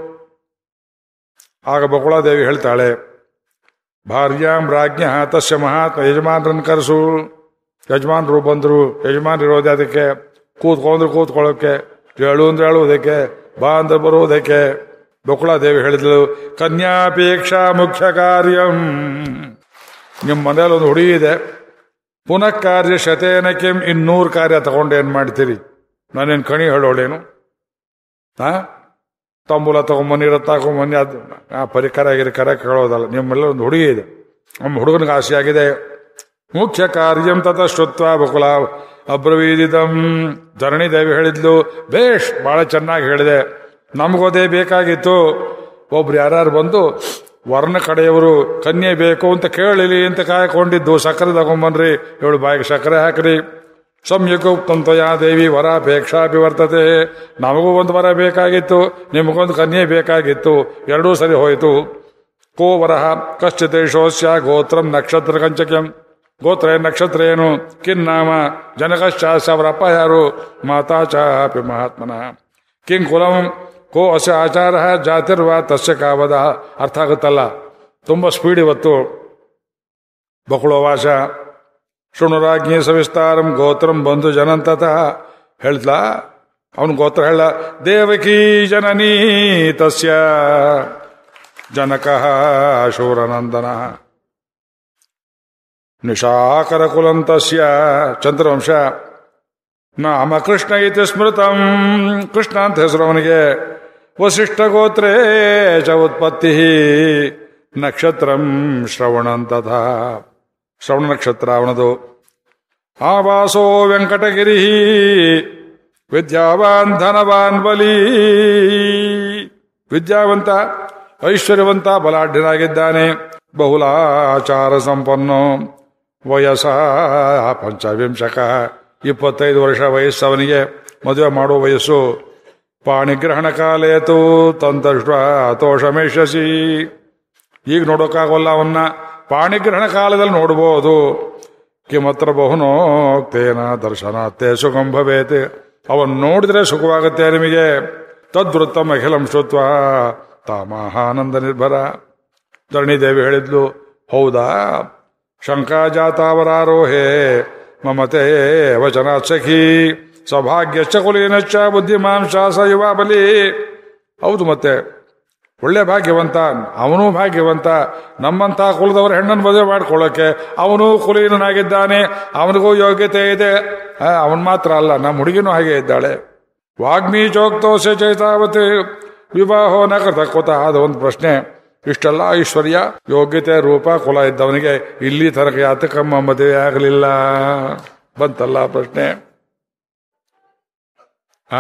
ಆಗ ಬಕುಳಾದೇವಿ ಹೇಳ್ತಾಳೆ ಭಾರ್ಯಾಂ ರಾಜ್ಞ ತಸ್ಯ ಮಹಾತ್ಮ ಯಜಮಾನ್ರನ್ನ ಕರೆಸು ಯಜಮಾನ್ರು ಬಂದ್ರು ಯಜಮಾನ್ ಇರೋದೇ ಅದಕ್ಕೆ ಕೂತ್ಕೊಂಡ್ರು ಕೂತ್ಕೊಳ್ಳೋಕೆ ಹೇಳು ಅಂದ್ರೆ ಹೇಳುವುದಕ್ಕೆ ಬಾ ಅಂದ್ರೆ ಬರುವುದಕ್ಕೆ ಬಕುಳಾದೇವಿ ಹೇಳಿದ್ಲು ಕನ್ಯಾಪೇಕ್ಷಾ ಮುಖ್ಯ ಕಾರ್ಯಂ ನಿಮ್ಮ ಮನೇಲಿ ಒಂದು ಹುಡುಗಿ ಇದೆ ಪುನಃ ಕಾರ್ಯ ಶತೇನ ಕೆಂ ಇನ್ನೂರು ಕಾರ್ಯ ತಗೊಂಡು ಏನ್ ಮಾಡ್ತೀರಿ ನಾನೇನು ಕಣಿ ಹೇಳೋಳೇನು ಹಾ ತಂಬೂಲ ತಗೊಂಬನ್ನಿ ರಥ ತಗೊಂಬನ್ನಿ ಅದು ಆ ಪರಿಕರ ಗಿರಿಕರ ಕೇಳೋದಲ್ಲ ನಿಮ್ಮೆಲ್ಲ ಒಂದು ಹುಡುಗಿ ಇದೆ ನಮ್ಮ ಹುಡುಗನಿಗೆ ಆಸೆ ಆಗಿದೆ ಮುಖ್ಯ ಕಾರ್ಯಂ ತತ ಶ್ರುತ್ವ ಬಕುಲ ಅಬ್ರವೀದಿದಂ ಧರಣಿ ದೇವಿ ಹೇಳಿದ್ಲು ಬೇಷ್ ಬಹಳ ಚೆನ್ನಾಗಿ ಹೇಳಿದೆ ನಮಗೋದೇ ಬೇಕಾಗಿತ್ತು ಒಬ್ರು ಯಾರು ಬಂದು ವರ್ಣ ಕಡೆಯವರು ಕನ್ಯೆ ಬೇಕು ಅಂತ ಕೇಳಿಲಿ ಅಂತ ಕಾಯ್ಕೊಂಡಿದ್ದು ಸಕ್ಕರೆ ತಗೊಂಬನ್ರಿ ಇವಳು ಬಾಯಿಗೆ ಸಕ್ಕರೆ ಹಾಕ್ರಿ ಸಂಯುಕ್ತಂತಯ ದೇವಿ ವರಾಪೇಕ್ಷಾಪಿ ವರ್ತತೆ ನಮಗೂ ಒಂದು ವರ ಬೇಕಾಗಿತ್ತು ನಿಮಗೊಂದು ಕನ್ಯೆ ಬೇಕಾಗಿತ್ತು ಎರಡೂ ಸರಿ ಹೋಯಿತು ಕೋ ವರಹ ಕಶ್ಚಿತೇಶೋಸ್ಯ ಗೋತ್ರಂ ನಕ್ಷತ್ರ ಕಂಚಕ್ಯಂ ಗೋತ್ರ ಏನ್ ನಕ್ಷತ್ರ ಏನು ಕಿನ್ನಾಮ ಜನಕಶ್ಚಾಸ್ಯ ಅವರ ಅಪ್ಪ ಯಾರು ಮಾತಾ ಚಾಪಿ ಮಹಾತ್ಮನ ಕಿಂ ಕುಲಂ ಕೋ ಅಸ ಆಚಾರ ಜಾತಿರ್ವ ತಸ್ಯ ಕಾವದ ಅರ್ಥ ಆಗುತ್ತಲ್ಲ ತುಂಬ ಸ್ಪೀಡ್ ಇವತ್ತು ಬಕುಳವಾಸ ಶೃಣುರಾಜ್ಞಿ ಸವಿಸ್ತಾರಂ ಗೋತ್ರಂ ಬಂಧು ಜನಂತತ ಹೇಳ್ತಾ ಅವನು ಗೋತ್ರ ಹೇಳ ದೇವಕೀ ಜನನೀ ತಸ್ಯ ಜನಕ ಶೂರನಂದನ ನಿಶಾಕರ ಕುಲಂತಸ್ಯ ಚಂದ್ರವಂಶ ನಾಮ ಕೃಷ್ಣ ಇತಿ ಸ್ಮೃತಂ ಕೃಷ್ಣ ಅಂತ ಹೆಸರು ಅವನಿಗೆ ವಸಿಷ್ಠ ಗೋತ್ರೇ ಚ ಉತ್ಪತ್ತಿ ನಕ್ಷತ್ರಂ ಶ್ರವಣಂತಥ ಶ್ರವಣ ನಕ್ಷತ್ರ ಅವನದು ಆವಾಸೋ ವೆಂಕಟಗಿರಿ ವಿದ್ಯಾವಾನ್ ಧನವಾನ್ ಬಲಿ ವಿದ್ಯಾವಂತ ಐಶ್ವರ್ಯವಂತ ಬಲಾಢ್ಯನಾಗಿದ್ದಾನೆ ಬಹುಲಾಚಾರ ಸಂಪನ್ನೋ ವಯಸ್ಸ ಪಂಚವಿಂಶಕ ಇಪ್ಪತ್ತೈದು ವರ್ಷ ವಯಸ್ಸು ಅವನಿಗೆ ಮದುವೆ ಮಾಡುವ ವಯಸ್ಸು ಪಾಣಿಗ್ರಹಣ ಕಾಲೇತು ತಂತಷ್ಟ ತೋಷಮೇಶಸಿ ಈಗ ನೋಡೋಕ್ಕಾಗೋಲ್ಲ ಅವನ್ನ ಪಾಣಿಗ್ರಹಣ ಕಾಲದಲ್ಲಿ ನೋಡ್ಬೋದು ಕಿಮತ್ರ ಬಹುನೋಕ್ತೇನ ದರ್ಶನಾತ್ತೆ ಸುಖಂ ಭವೇತ್ ಅವನ್ ನೋಡಿದ್ರೆ ಸುಖವಾಗುತ್ತೆ ನಿಮಗೆ ತದ್ವೃತ್ತಂ ಅಖಿಲಂ ಶ್ರುತ್ವ ತಾಮಹಾನಂದ ನಿರ್ಭರ ಧರಣಿದೇವಿ ಹೇಳಿದ್ಲು ಹೌದಾ ಶಂಕಾಜಾತಾವರಾರೋಹೇ ಮಮತೆ ವಚನಾತ್ ಸಖಿ ಸೌಭಾಗ್ಯಶ್ಚ ಕುಲೀನಶ್ಚ ಬುದ್ಧಿಮಾನ್ ಶಾಸ ಯುವ ಬಲಿ ಹೌದು ಮತ್ತೆ ಒಳ್ಳೆ ಭಾಗ್ಯವಂತ ಅವನು ಭಾಗ್ಯವಂತ ನಮ್ಮಂತ ಕುಲದವರ ಹೆಣ್ಣನ್ನು ಮದುವೆ ಮಾಡ್ಕೊಳ್ಳೋಕೆ ಅವನು ಕುಲೀನನಾಗಿದ್ದಾನೆ ಅವನಿಗೂ ಯೋಗ್ಯತೆ ಇದೆ ಅವನ್ ಮಾತ್ರ ಅಲ್ಲ ನಮ್ಮ ಹುಡುಗಿನೂ ಹಾಗೆ ಇದ್ದಾಳೆ ವಾಗ್ಮಿ ಚೋಕ್ತೋಸೆ ಚೈತಾವತಿ ವಿವಾಹೋ ನ ಕೃತ ಅದು ಒಂದು ಪ್ರಶ್ನೆ ಇಷ್ಟೆಲ್ಲ ಐಶ್ವರ್ಯ ಯೋಗ್ಯತೆ ರೂಪ ಕುಲ ಇದ್ದವನಿಗೆ ಇಲ್ಲಿ ತನಕ ಯಾತಕಮ್ಮ ಮದುವೆ ಆಗಲಿಲ್ಲ ಬಂತಲ್ಲ ಪ್ರಶ್ನೆ ಆ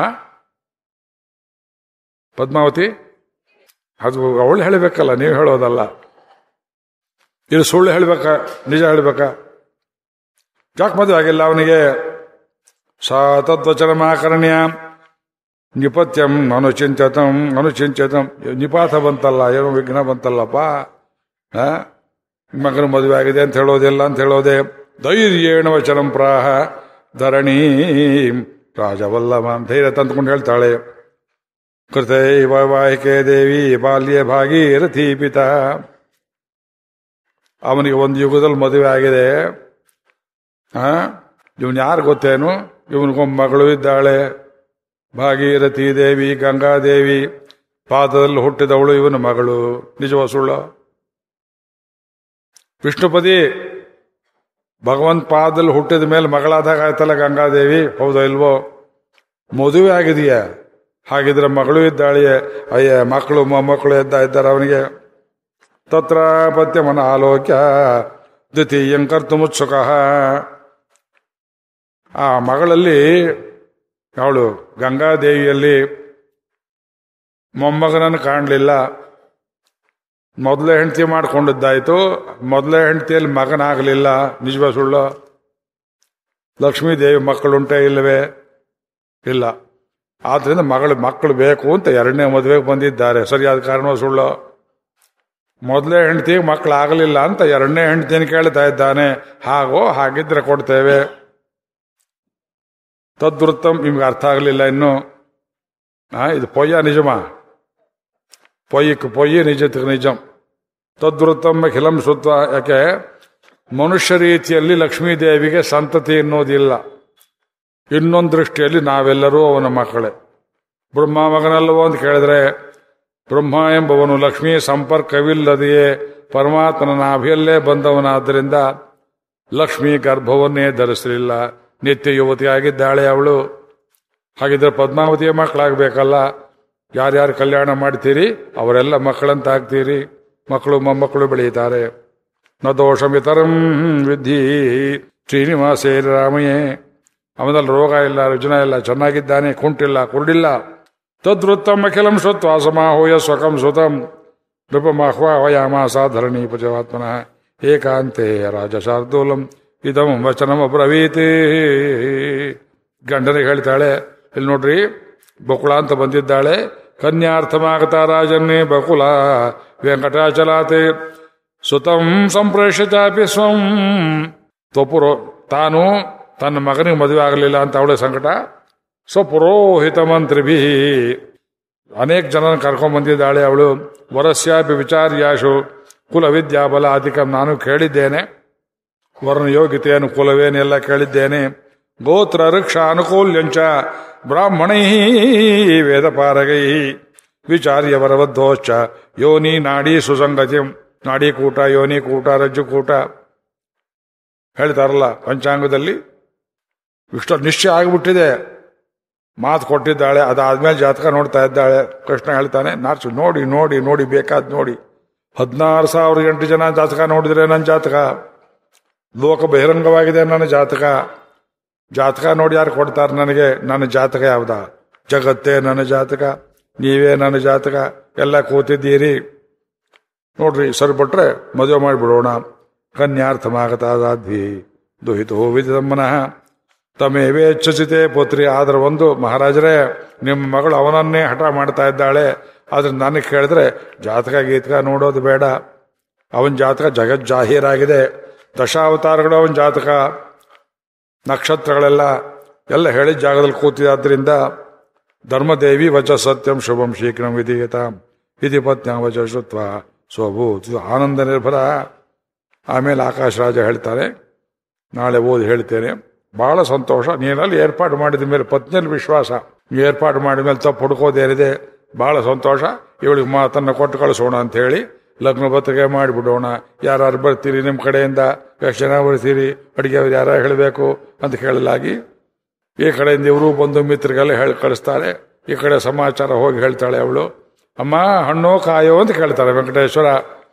ಪದ್ಮಾವತಿ ಅದು ಅವಳು ಹೇಳಬೇಕಲ್ಲ ನೀವು ಹೇಳೋದಲ್ಲ ಇದು ಸುಳ್ಳು ಹೇಳ್ಬೇಕಾ ನಿಜ ಹೇಳ್ಬೇಕಾ ಯಾಕೆ ಮದುವೆ ಆಗಿಲ್ಲ ಅವನಿಗೆ ಸಾ ತದ್ವಚನ ಮಾಕರಣ್ಯ ನಿಪತ್ಯಂ ಅನುಚಿಂತ್ಯತಂ ಅನುಚಿಂತ್ಯತಂ ನಿಪಾತ ಬಂತಲ್ಲ ಏನೋ ವಿಘ್ನ ಬಂತಲ್ಲಪ್ಪ ಆ? ಮಗನ ಮದುವೆ ಆಗಿದೆ ಅಂತ ಹೇಳೋದಿಲ್ಲ ಅಂತ ಹೇಳೋದೆ ಧೈರ್ಯೇಣ ವಚನಂ ಪ್ರಾಹ ಧರಣಿ ರಾಜವಲ್ಲಭ ಧೈರ್ಯ ತಂದ್ಕೊಂಡು ಹೇಳ್ತಾಳೆ ಕೃತೈ ವೈವಾಹಿಕೆ ದೇವಿ ಬಾಲ್ಯ ಭಾಗೀರಥಿ ಪಿತ ಅವನಿಗೆ ಒಂದು ಯುಗದಲ್ಲಿ ಮದುವೆ ಆಗಿದೆ ಆ ಇವನ್ ಯಾರು ಗೊತ್ತೇನು ಇವನಿಗೊಬ್ಬ ಮಗಳು ಇದ್ದಾಳೆ ಭಾಗೀರಥಿ ದೇವಿ ಗಂಗಾದೇವಿ ಪಾದದಲ್ಲಿ ಹುಟ್ಟಿದವಳು ಇವನ ಮಗಳು ನಿಜವ ಸುಳ್ಳು ವಿಷ್ಣುಪದಿ ಭಗವಂತ ಪಾದದಲ್ಲಿ ಹುಟ್ಟಿದ ಮೇಲೆ ಮಗಳಾದಾಗ ಆಯ್ತಲ್ಲ ಗಂಗಾದೇವಿ ಹೌದಾ ಇಲ್ವೋ ಮದುವೆ ಆಗಿದೆಯಾ ಹಾಗಿದ್ರೆ ಮಗಳು ಇದ್ದಾಳೆಯೇ ಅಯ್ಯ ಮಕ್ಕಳು ಮೊಮ್ಮಕ್ಕಳು ಎದ್ದ ಇದ್ದಾರೆ ಅವನಿಗೆ ತತ್ರ ಪತ್ಯಮನ ಆಲೋಕ್ಯ ದ್ವಿತೀಯಂ ಕರ್ತು ಮುತ್ಸುಕ ಆ ಮಗಳಲ್ಲಿ ಅವಳು ಗಂಗಾದೇವಿಯಲ್ಲಿ ಮೊಮ್ಮಗನನ್ನು ಕಾಣಲಿಲ್ಲ ಮೊದಲೇ ಹೆಂಡತಿ ಮಾಡ್ಕೊಂಡಿದ್ದಾಯ್ತು ಮೊದಲೇ ಹೆಂಡತಿಯಲ್ಲಿ ಮಗನಾಗಲಿಲ್ಲ ನಿಜವ ಸುಳ್ಳು ಲಕ್ಷ್ಮೀದೇವಿ ಮಕ್ಕಳುಂಟೇ ಇಲ್ಲವೇ ಇಲ್ಲ ಆದ್ರಿಂದ ಮಗಳು ಮಕ್ಕಳು ಬೇಕು ಅಂತ ಎರಡನೇ ಮದುವೆಗೆ ಬಂದಿದ್ದಾರೆ ಸರಿಯಾದ ಕಾರಣ ಸುಳ್ಳು ಮೊದಲೇ ಹೆಂಡತಿಗೆ ಮಕ್ಕಳು ಆಗಲಿಲ್ಲ ಅಂತ ಎರಡನೇ ಹೆಂಡತಿನ ಕೇಳ್ತಾ ಇದ್ದಾನೆ ಹಾಗೋ ಹಾಗಿದ್ರೆ ಕೊಡ್ತೇವೆ ತದ್ವೃತ್ತಂ ನಿಮ್ಗೆ ಅರ್ಥ ಆಗಲಿಲ್ಲ ಇನ್ನು ಆ, ಇದು ಪೊಯ್ಯ ನಿಜಮಾ ಪೊಯ್ಯಕ್ಕೆ ಪೊಯ್ಯಿ ನಿಜಕ್ಕೆ ನಿಜಂ ತದ್ವೃತ್ತಂ ಖಿಲಂ ಸುತ್ವ ಯಾಕೆ ಮನುಷ್ಯ ರೀತಿಯಲ್ಲಿ ಲಕ್ಷ್ಮೀದೇವಿಗೆ ಸಂತತಿ ಎನ್ನುವುದಿಲ್ಲ ಇನ್ನೊಂದು ದೃಷ್ಟಿಯಲ್ಲಿ ನಾವೆಲ್ಲರೂ ಅವನ ಮಕ್ಕಳೇ ಬ್ರಹ್ಮ ಮಗನಲ್ಲವೋ ಅಂತ ಕೇಳಿದ್ರೆ ಬ್ರಹ್ಮ ಎಂಬವನು ಲಕ್ಷ್ಮೀ ಸಂಪರ್ಕವಿಲ್ಲದೆಯೇ ಪರಮಾತ್ಮನ ನಾಭಿಯಲ್ಲೇ ಬಂದವನಾದ್ದರಿಂದ ಲಕ್ಷ್ಮೀ ಗರ್ಭವನ್ನೇ ಧರಿಸಲಿಲ್ಲ ನಿತ್ಯ ಯುವತಿಯಾಗಿದ್ದಾಳೆ ಅವಳು ಹಾಗಿದ್ರೆ ಪದ್ಮಾವತಿಯ ಮಕ್ಕಳಾಗಬೇಕಲ್ಲ ಯಾರ್ಯಾರು ಕಲ್ಯಾಣ ಮಾಡ್ತೀರಿ ಅವರೆಲ್ಲ ಮಕ್ಕಳಂತ ಆಗ್ತೀರಿ ಮಕ್ಕಳು ಮೊಮ್ಮಕ್ಕಳು ಬೆಳೆಯುತ್ತಾರೆ ನ ದೋಷಮಿತರಂ ವಿದ್ಧಿ ಶ್ರೀನಿವಾಸೇ ರಾಮಯೇ ಅವನಲ್ಲಿ ರೋಗ ಇಲ್ಲ ರುಜನ ಇಲ್ಲ ಚೆನ್ನಾಗಿದ್ದಾನೆ ಕುಂಟಿಲ್ಲ ಕುರುಡಿಲ್ಲ ತದ್ವೃತ್ತಂ ಅಖಿಲಂ ಶ್ರುತ್ವ ಸಮಾಹೂಯ ಸ್ವಕಂ ಸುತಂ ನೃಪಮಾಹ್ವಾಯಾಮಾಸ ಧರಣಿ ಪಚವಾತ್ಮನಃ ಏಕಾಂತೆ ರಾಜ ಶಾರ್ದೂಲಂ ಇದಂ ವಚನಂ ಅಬ್ರವೀತಿ ಗಂಡನಿಗೆ ಹೇಳ್ತಾಳೆ ಇಲ್ಲಿ ನೋಡ್ರಿ ಬಕುಳ ಅಂತ ಬಂದಿದ್ದಾಳೆ ಕನ್ಯಾರ್ಥಮಾಗತ ರಾಜನ್ನೇ ಬಕುಲ ವೆಂಕಟಾಚಲಾತೆ ಸುತಂ ಸಂಪ್ರೇಷಿತಾಪಿ ಸ್ವಂ ತ್ವಪುರೋ ತಾನು ತನ್ನ ಮಗನಿಗೆ ಮದುವೆ ಆಗಲಿಲ್ಲ ಅಂತ ಅವಳೆ ಸಂಕಟ ಸ್ವಪುರೋಹಿತ ಮಂತ್ರಿಭಿ ಅನೇಕ ಜನನ ಕರ್ಕೊಂಡ್ ಬಂದಿದ್ದಾಳೆ ಅವಳು ವರಸ್ಯಾಪಿ ವಿಚಾರ್ಯಾಶು ಕುಲ ವಿದ್ಯಾಬಲ ಅಧಿಕಂ ನಾನು ಕೇಳಿದ್ದೇನೆ ವರ್ಣ ಯೋಗ್ಯತೆಯನ್ನು ಕುಲವೇನೆಲ್ಲ ಕೇಳಿದ್ದೇನೆ ಗೋತ್ರ ವೃಕ್ಷ ಅನುಕೂಲ್ಯಂಚ ಬ್ರಾಹ್ಮಣೈ ವೇದ ಪಾರಗೈ ವಿಚಾರ್ಯ ವರವದ್ದೋಶ್ಚ ಯೋನಿ ನಾಡಿ ಸುಸಂಗತಿ ನಾಡಿ ಕೂಟ ಯೋನಿ ಕೂಟ ರಜ್ಜು ಕೂಟ ಹೇಳ್ತಾರಲ್ಲ ಪಂಚಾಂಗದಲ್ಲಿ ಇಷ್ಟ ನಿಶ್ಚಯ ಆಗಿಬಿಟ್ಟಿದೆ ಮಾತು ಕೊಟ್ಟಿದ್ದಾಳೆ ಅದಾದ್ಮೇಲೆ ಜಾತಕ ನೋಡ್ತಾ ಇದ್ದಾಳೆ ಕೃಷ್ಣ ಹೇಳ್ತಾನೆ ನಾರ್ಸು ನೋಡಿ ನೋಡಿ ನೋಡಿ ಬೇಕಾದ್ ನೋಡಿ ಹದಿನಾರು ಸಾವಿರ ಎಂಟು ಜನ ಜಾತಕ ನೋಡಿದ್ರೆ ನನ್ನ ಜಾತಕ ಲೋಕ ಬಹಿರಂಗವಾಗಿದೆ ನನ್ನ ಜಾತಕ ಜಾತಕ ನೋಡಿ ಯಾರು ಕೊಡ್ತಾರೆ ನನಗೆ ನನ್ನ ಜಾತಕ ಯಾವ್ದ ಜಗತ್ತೇ ನನ್ನ ಜಾತಕ ನೀವೇ ನನ್ನ ಜಾತಕ ಎಲ್ಲ ಕೂತಿದ್ದೀರಿ ನೋಡ್ರಿ ಸರ್ಬಿಟ್ರೆ ಮದುವೆ ಮಾಡಿಬಿಡೋಣ ಕನ್ಯಾರ್ಥಮಾಗತಾದಾದ್ವಿ ದುಹಿತೋ ವಿದಿತಮ್ಮನಃ ತಮೇವೇಚ್ಛಸಿತೆ ಪುತ್ರಿ ಆದ್ರೆ ಒಂದು ಮಹಾರಾಜರೇ ನಿಮ್ಮ ಮಗಳು ಅವನನ್ನೇ ಹಠ ಮಾಡ್ತಾ ಇದ್ದಾಳೆ ಆದ್ರೆ ನನಗೆ ಕೇಳಿದ್ರೆ ಜಾತಕ ಗೀತಕ ನೋಡೋದು ಬೇಡ ಅವನ ಜಾತಕ ಜಗತ್ ಜಾಹೀರಾಗಿದೆ ದಶಾವತಾರಗಳು ಅವನ ಜಾತಕ ನಕ್ಷತ್ರಗಳೆಲ್ಲ ಎಲ್ಲ ಹೇಳಿದ ಜಾಗದಲ್ಲಿ ಕೂತಿದ್ದರಿಂದ ಧರ್ಮದೇವಿ ವಚ ಸತ್ಯಂ ಶುಭಂ ಶೀಘ್ರಂ ವಿಧೀಯತ ಇತಿ ಪತ್ನ ವಚ ಶ್ರುತ್ವ ಸ್ವಭೂತ್ ಆನಂದ ನಿರ್ಭರ ಆಮೇಲೆ ಆಕಾಶ ರಾಜ ಹೇಳ್ತಾರೆ ನಾಳೆ ಓದಿ ಹೇಳ್ತೇನೆ ಬಹಳ ಸಂತೋಷ ನೀನಲ್ಲಿ ಏರ್ಪಾಡು ಮಾಡಿದ ಮೇಲೆ ಪತ್ನಿಯಲ್ಲಿ ವಿಶ್ವಾಸ ನೀವು ಏರ್ಪಾಡು ಮಾಡಿದ ಮೇಲೆ ತಪ್ಪು ಹುಡುಕೋದೇನಿದೆ ಬಹಳ ಸಂತೋಷ ಇವಳಿಗೆ ಮಾತನ್ನ ಕೊಟ್ಟು ಕಳಿಸೋಣ ಅಂತ ಹೇಳಿ ಲಗ್ನ ಪತ್ರಿಕೆ ಮಾಡಿಬಿಡೋಣ ಯಾರು ಬರ್ತೀರಿ ನಿಮ್ಮ ಕಡೆಯಿಂದ ಎಷ್ಟು ಜನ ಬರ್ತೀರಿ ಅಡಿಗೆ ಅವ್ರು ಯಾರು ಹೇಳಬೇಕು ಅಂತ ಕೇಳಲಾಗಿ ಈ ಕಡೆಯಿಂದ ಇವರು ಬಂಧು ಮಿತ್ರಗೆಲ್ಲ ಹೇಳಿ ಕಳಿಸ್ತಾರೆ ಈ ಕಡೆ ಸಮಾಚಾರ ಹೋಗಿ ಹೇಳ್ತಾಳೆ ಅವಳು ಅಮ್ಮ ಹಣ್ಣು ಕಾಯೋ ಅಂತ ಕೇಳ್ತಾರೆ ವೆಂಕಟೇಶ್ವರ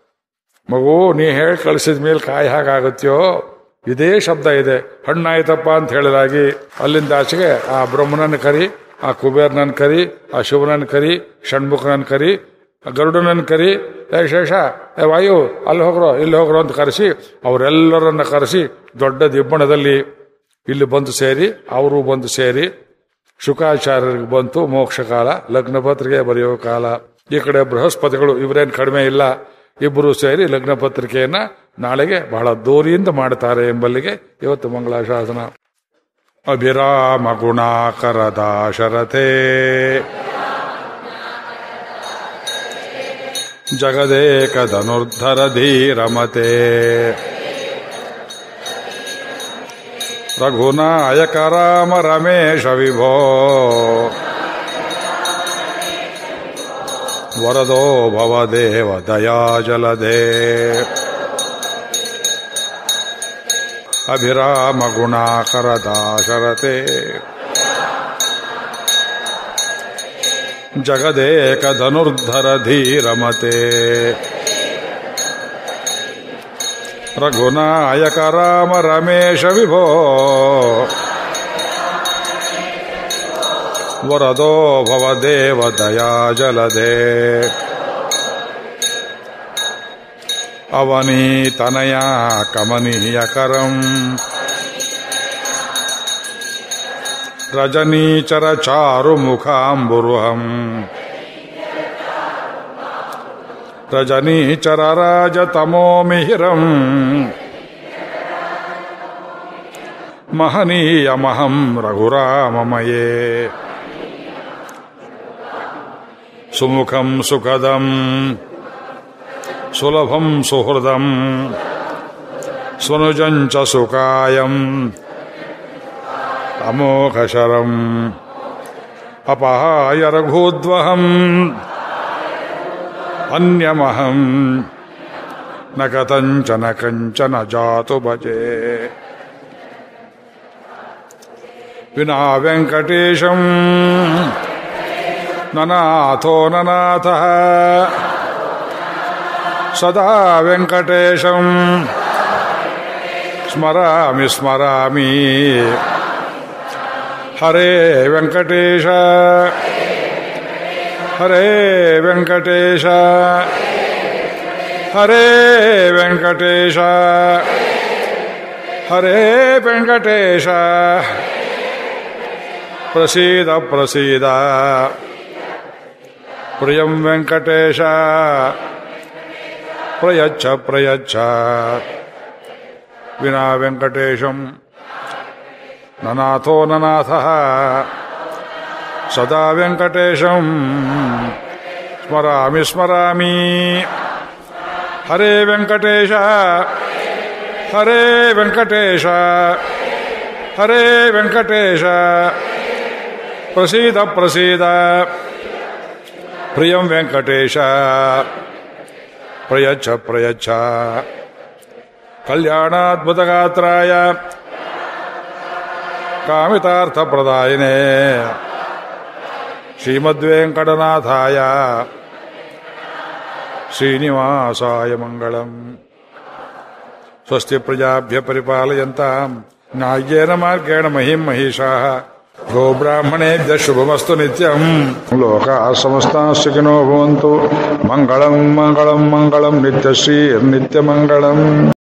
ಮಗು ನೀ ಹೇಳಿ ಕಳಿಸಿದ ಮೇಲೆ ಕಾಯಿ ಹಾಗಾಗುತ್ತೆಯೋ ಇದೇ ಶಬ್ದ ಇದೆ ಹಣ್ಣಾಯ್ತಪ್ಪ ಅಂತ ಹೇಳಿದಾಗಿ ಅಲ್ಲಿಂದ ಆಚೆಗೆ ಆ ಬ್ರಹ್ಮನನ್ನ ಕರಿ ಆ ಕುಬೇರನನ್ನ ಕರಿ ಆ ಶಿವನನ್ನ ಕರಿ ಷಣ್ಮುಖನನ್ನ ಕರಿ ಆ ಗರುಡನನ್ನ ಕರಿ ಏ ಶೇಷ ಏ ವಾಯು ಅಲ್ಲಿ ಹೋಗ್ರೋ ಇಲ್ಲಿ ಹೋಗ್ರೋ ಅಂತ ಕರೆಸಿ ಅವರೆಲ್ಲರನ್ನ ಕರೆಸಿ ದೊಡ್ಡ ದಿಬ್ಬಣದಲ್ಲಿ ಇಲ್ಲಿ ಬಂದು ಸೇರಿ ಅವರು ಬಂದು ಸೇರಿ ಶುಕಾಚಾರ್ಯರಿಗೆ ಬಂತು ಮೋಕ್ಷ ಕಾಲ ಲಗ್ನ ಪತ್ರಿಕೆ ಬರೆಯೋ ಕಾಲ ಈ ಕಡೆ ಬೃಹಸ್ಪತಿಗಳು ಇವರೇನು ಕಡಿಮೆ ಇಲ್ಲ ಇಬ್ಬರು ಸೇರಿ ಲಗ್ನ ಪತ್ರಿಕೆಯನ್ನ ನಾಳೆಗೆ ಬಹಳ ದೂರಿಯಿಂದ ಮಾಡ್ತಾರೆ ಎಂಬಲ್ಲಿಗೆ ಇವತ್ತು ಮಂಗಳಾಶಾಸನ ಅಭಿರಾಮ ಗುಣಾಕರದ ಶರತೆ ಜಗದೇಕ ಧನುರ್ಧರ ಧೀರಮತೆ ರಘುನಾಯಕ ರಾಮ ರಮೇಶ ವಿಭೋ ವರದೋ ಭವ ದೇವ ದಯಾ ಜಲಧೇ ಅಭಿರಾಮ ಗುಣಾಕರ ದಾಶರತೆ ಜಗದೇಕ ಧನುರ್ಧರ ಧೀರಮತೆ ರಘುನಾಯಕ ರಾಮ ರಮೇಶ ವಿಭೋ ವರದೋ ಭವ ದೇವ ದಯಾ ಜಲಧೇ ಅವನೀತನಯ ಕಮನೀಯಕರಂ ರಜನೀಚರ ಚಾರು ಮುಖಾಂಬುರುಹಂ ರಜನೀಚರ ರಾಜತಮೋ ಮಿಹಿರಂ ಮಹನೀಯಮಹಂ ರಘುರಾಮಮಯೇ ಸುಮುಖಂ ಸುಖದಂ ಸುಲಭಂ ಸುಹೃದಂ ಸ್ವನುಜಂಚ ಸುಖಾಯಂ ಅಮೋಘಶರಂ ಅಪಹಾಯ ರಘೂದ್ವಹಂ ಅನ್ಯಮಹಂ ನ ಕಥಂಚನ ಕಂಚನ ಜಾತು ಭಜೆ ವಿನಾ ವೆಂಕಟೇಶಂ ನನಾಥೋ ನನಾಥಃ ಸದಾ ವೆಂಕಟೇಶಂ ಸ್ಮರಾಮಿ ಸ್ಮರಾಮಿ ಹರೇ ವೆಂಕಟೇಶ ಹರೇ ವೆಂಕಟೇಶ ಹರೇ ವೆಂಕಟೇಶ ಹರೇ ವೆಂಕಟೇಶ ಪ್ರಸೀದ ಪ್ರಸೀದ ಪ್ರಿಯಂ ವೆಂಕಟೇಶ ಪ್ರಯಚ್ಛ ಪ್ರಯಚ್ಛ ವಿನಾ ವೆಂಕಟೇಶಂ ನನಾಥೋ ನನಾಥ ಸದಾ ವೆಂಕಟೇಶಂ ಸ್ಮರಾಮಿ ಸ್ಮರಾಮಿ ಹರೇ ವೆಂಕಟೇಶ ಹರೇ ವೆಂಕಟೇಶ ಹರೇ ವೆಂಕಟೇಶ ಪ್ರಸೀದ ಪ್ರಸೀದ ಪ್ರಿಯಂ ವೆಂಕಟೇಶ ಪ್ರಯಚ್ಛ ಪ್ರಯಚ್ಛ ಕಲ್ಯಾಣಾದ್ಭುತಗಾತ್ರಾಯ ಕಾಮಿತಾರ್ಥಪ್ರದಾಯಿನೇ ಶ್ರೀಮದ್ವೆಂಕಟನಾಥಾಯ ಶ್ರೀನಿವಾಸಾಯ ಮಂಗಳಂ ಸ್ವಸ್ತಿ ಪ್ರಜಾಭ್ಯ ಪರಿಪಾಲಯಂತಾಂ ನ್ಯಾಯೇನ ಮಾರ್ಗೇಣ ಮಹಿಂ ಮಹಿಷಾಃ ಗೋಬ್ರಾಹ್ಮಣೇಭ್ಯ ಶುಭಮಸ್ತು ನಿತ್ಯಂ ಲೋಕ ಸಮಸ್ತಾ ಸುಖಿನೋ ಭವಂತು ಮಂಗಳಂ ಮಂಗಳಂ ಮಂಗಳಂ ನಿತ್ಯಶ್ರೀ ನಿತ್ಯಮಂಗಳಂ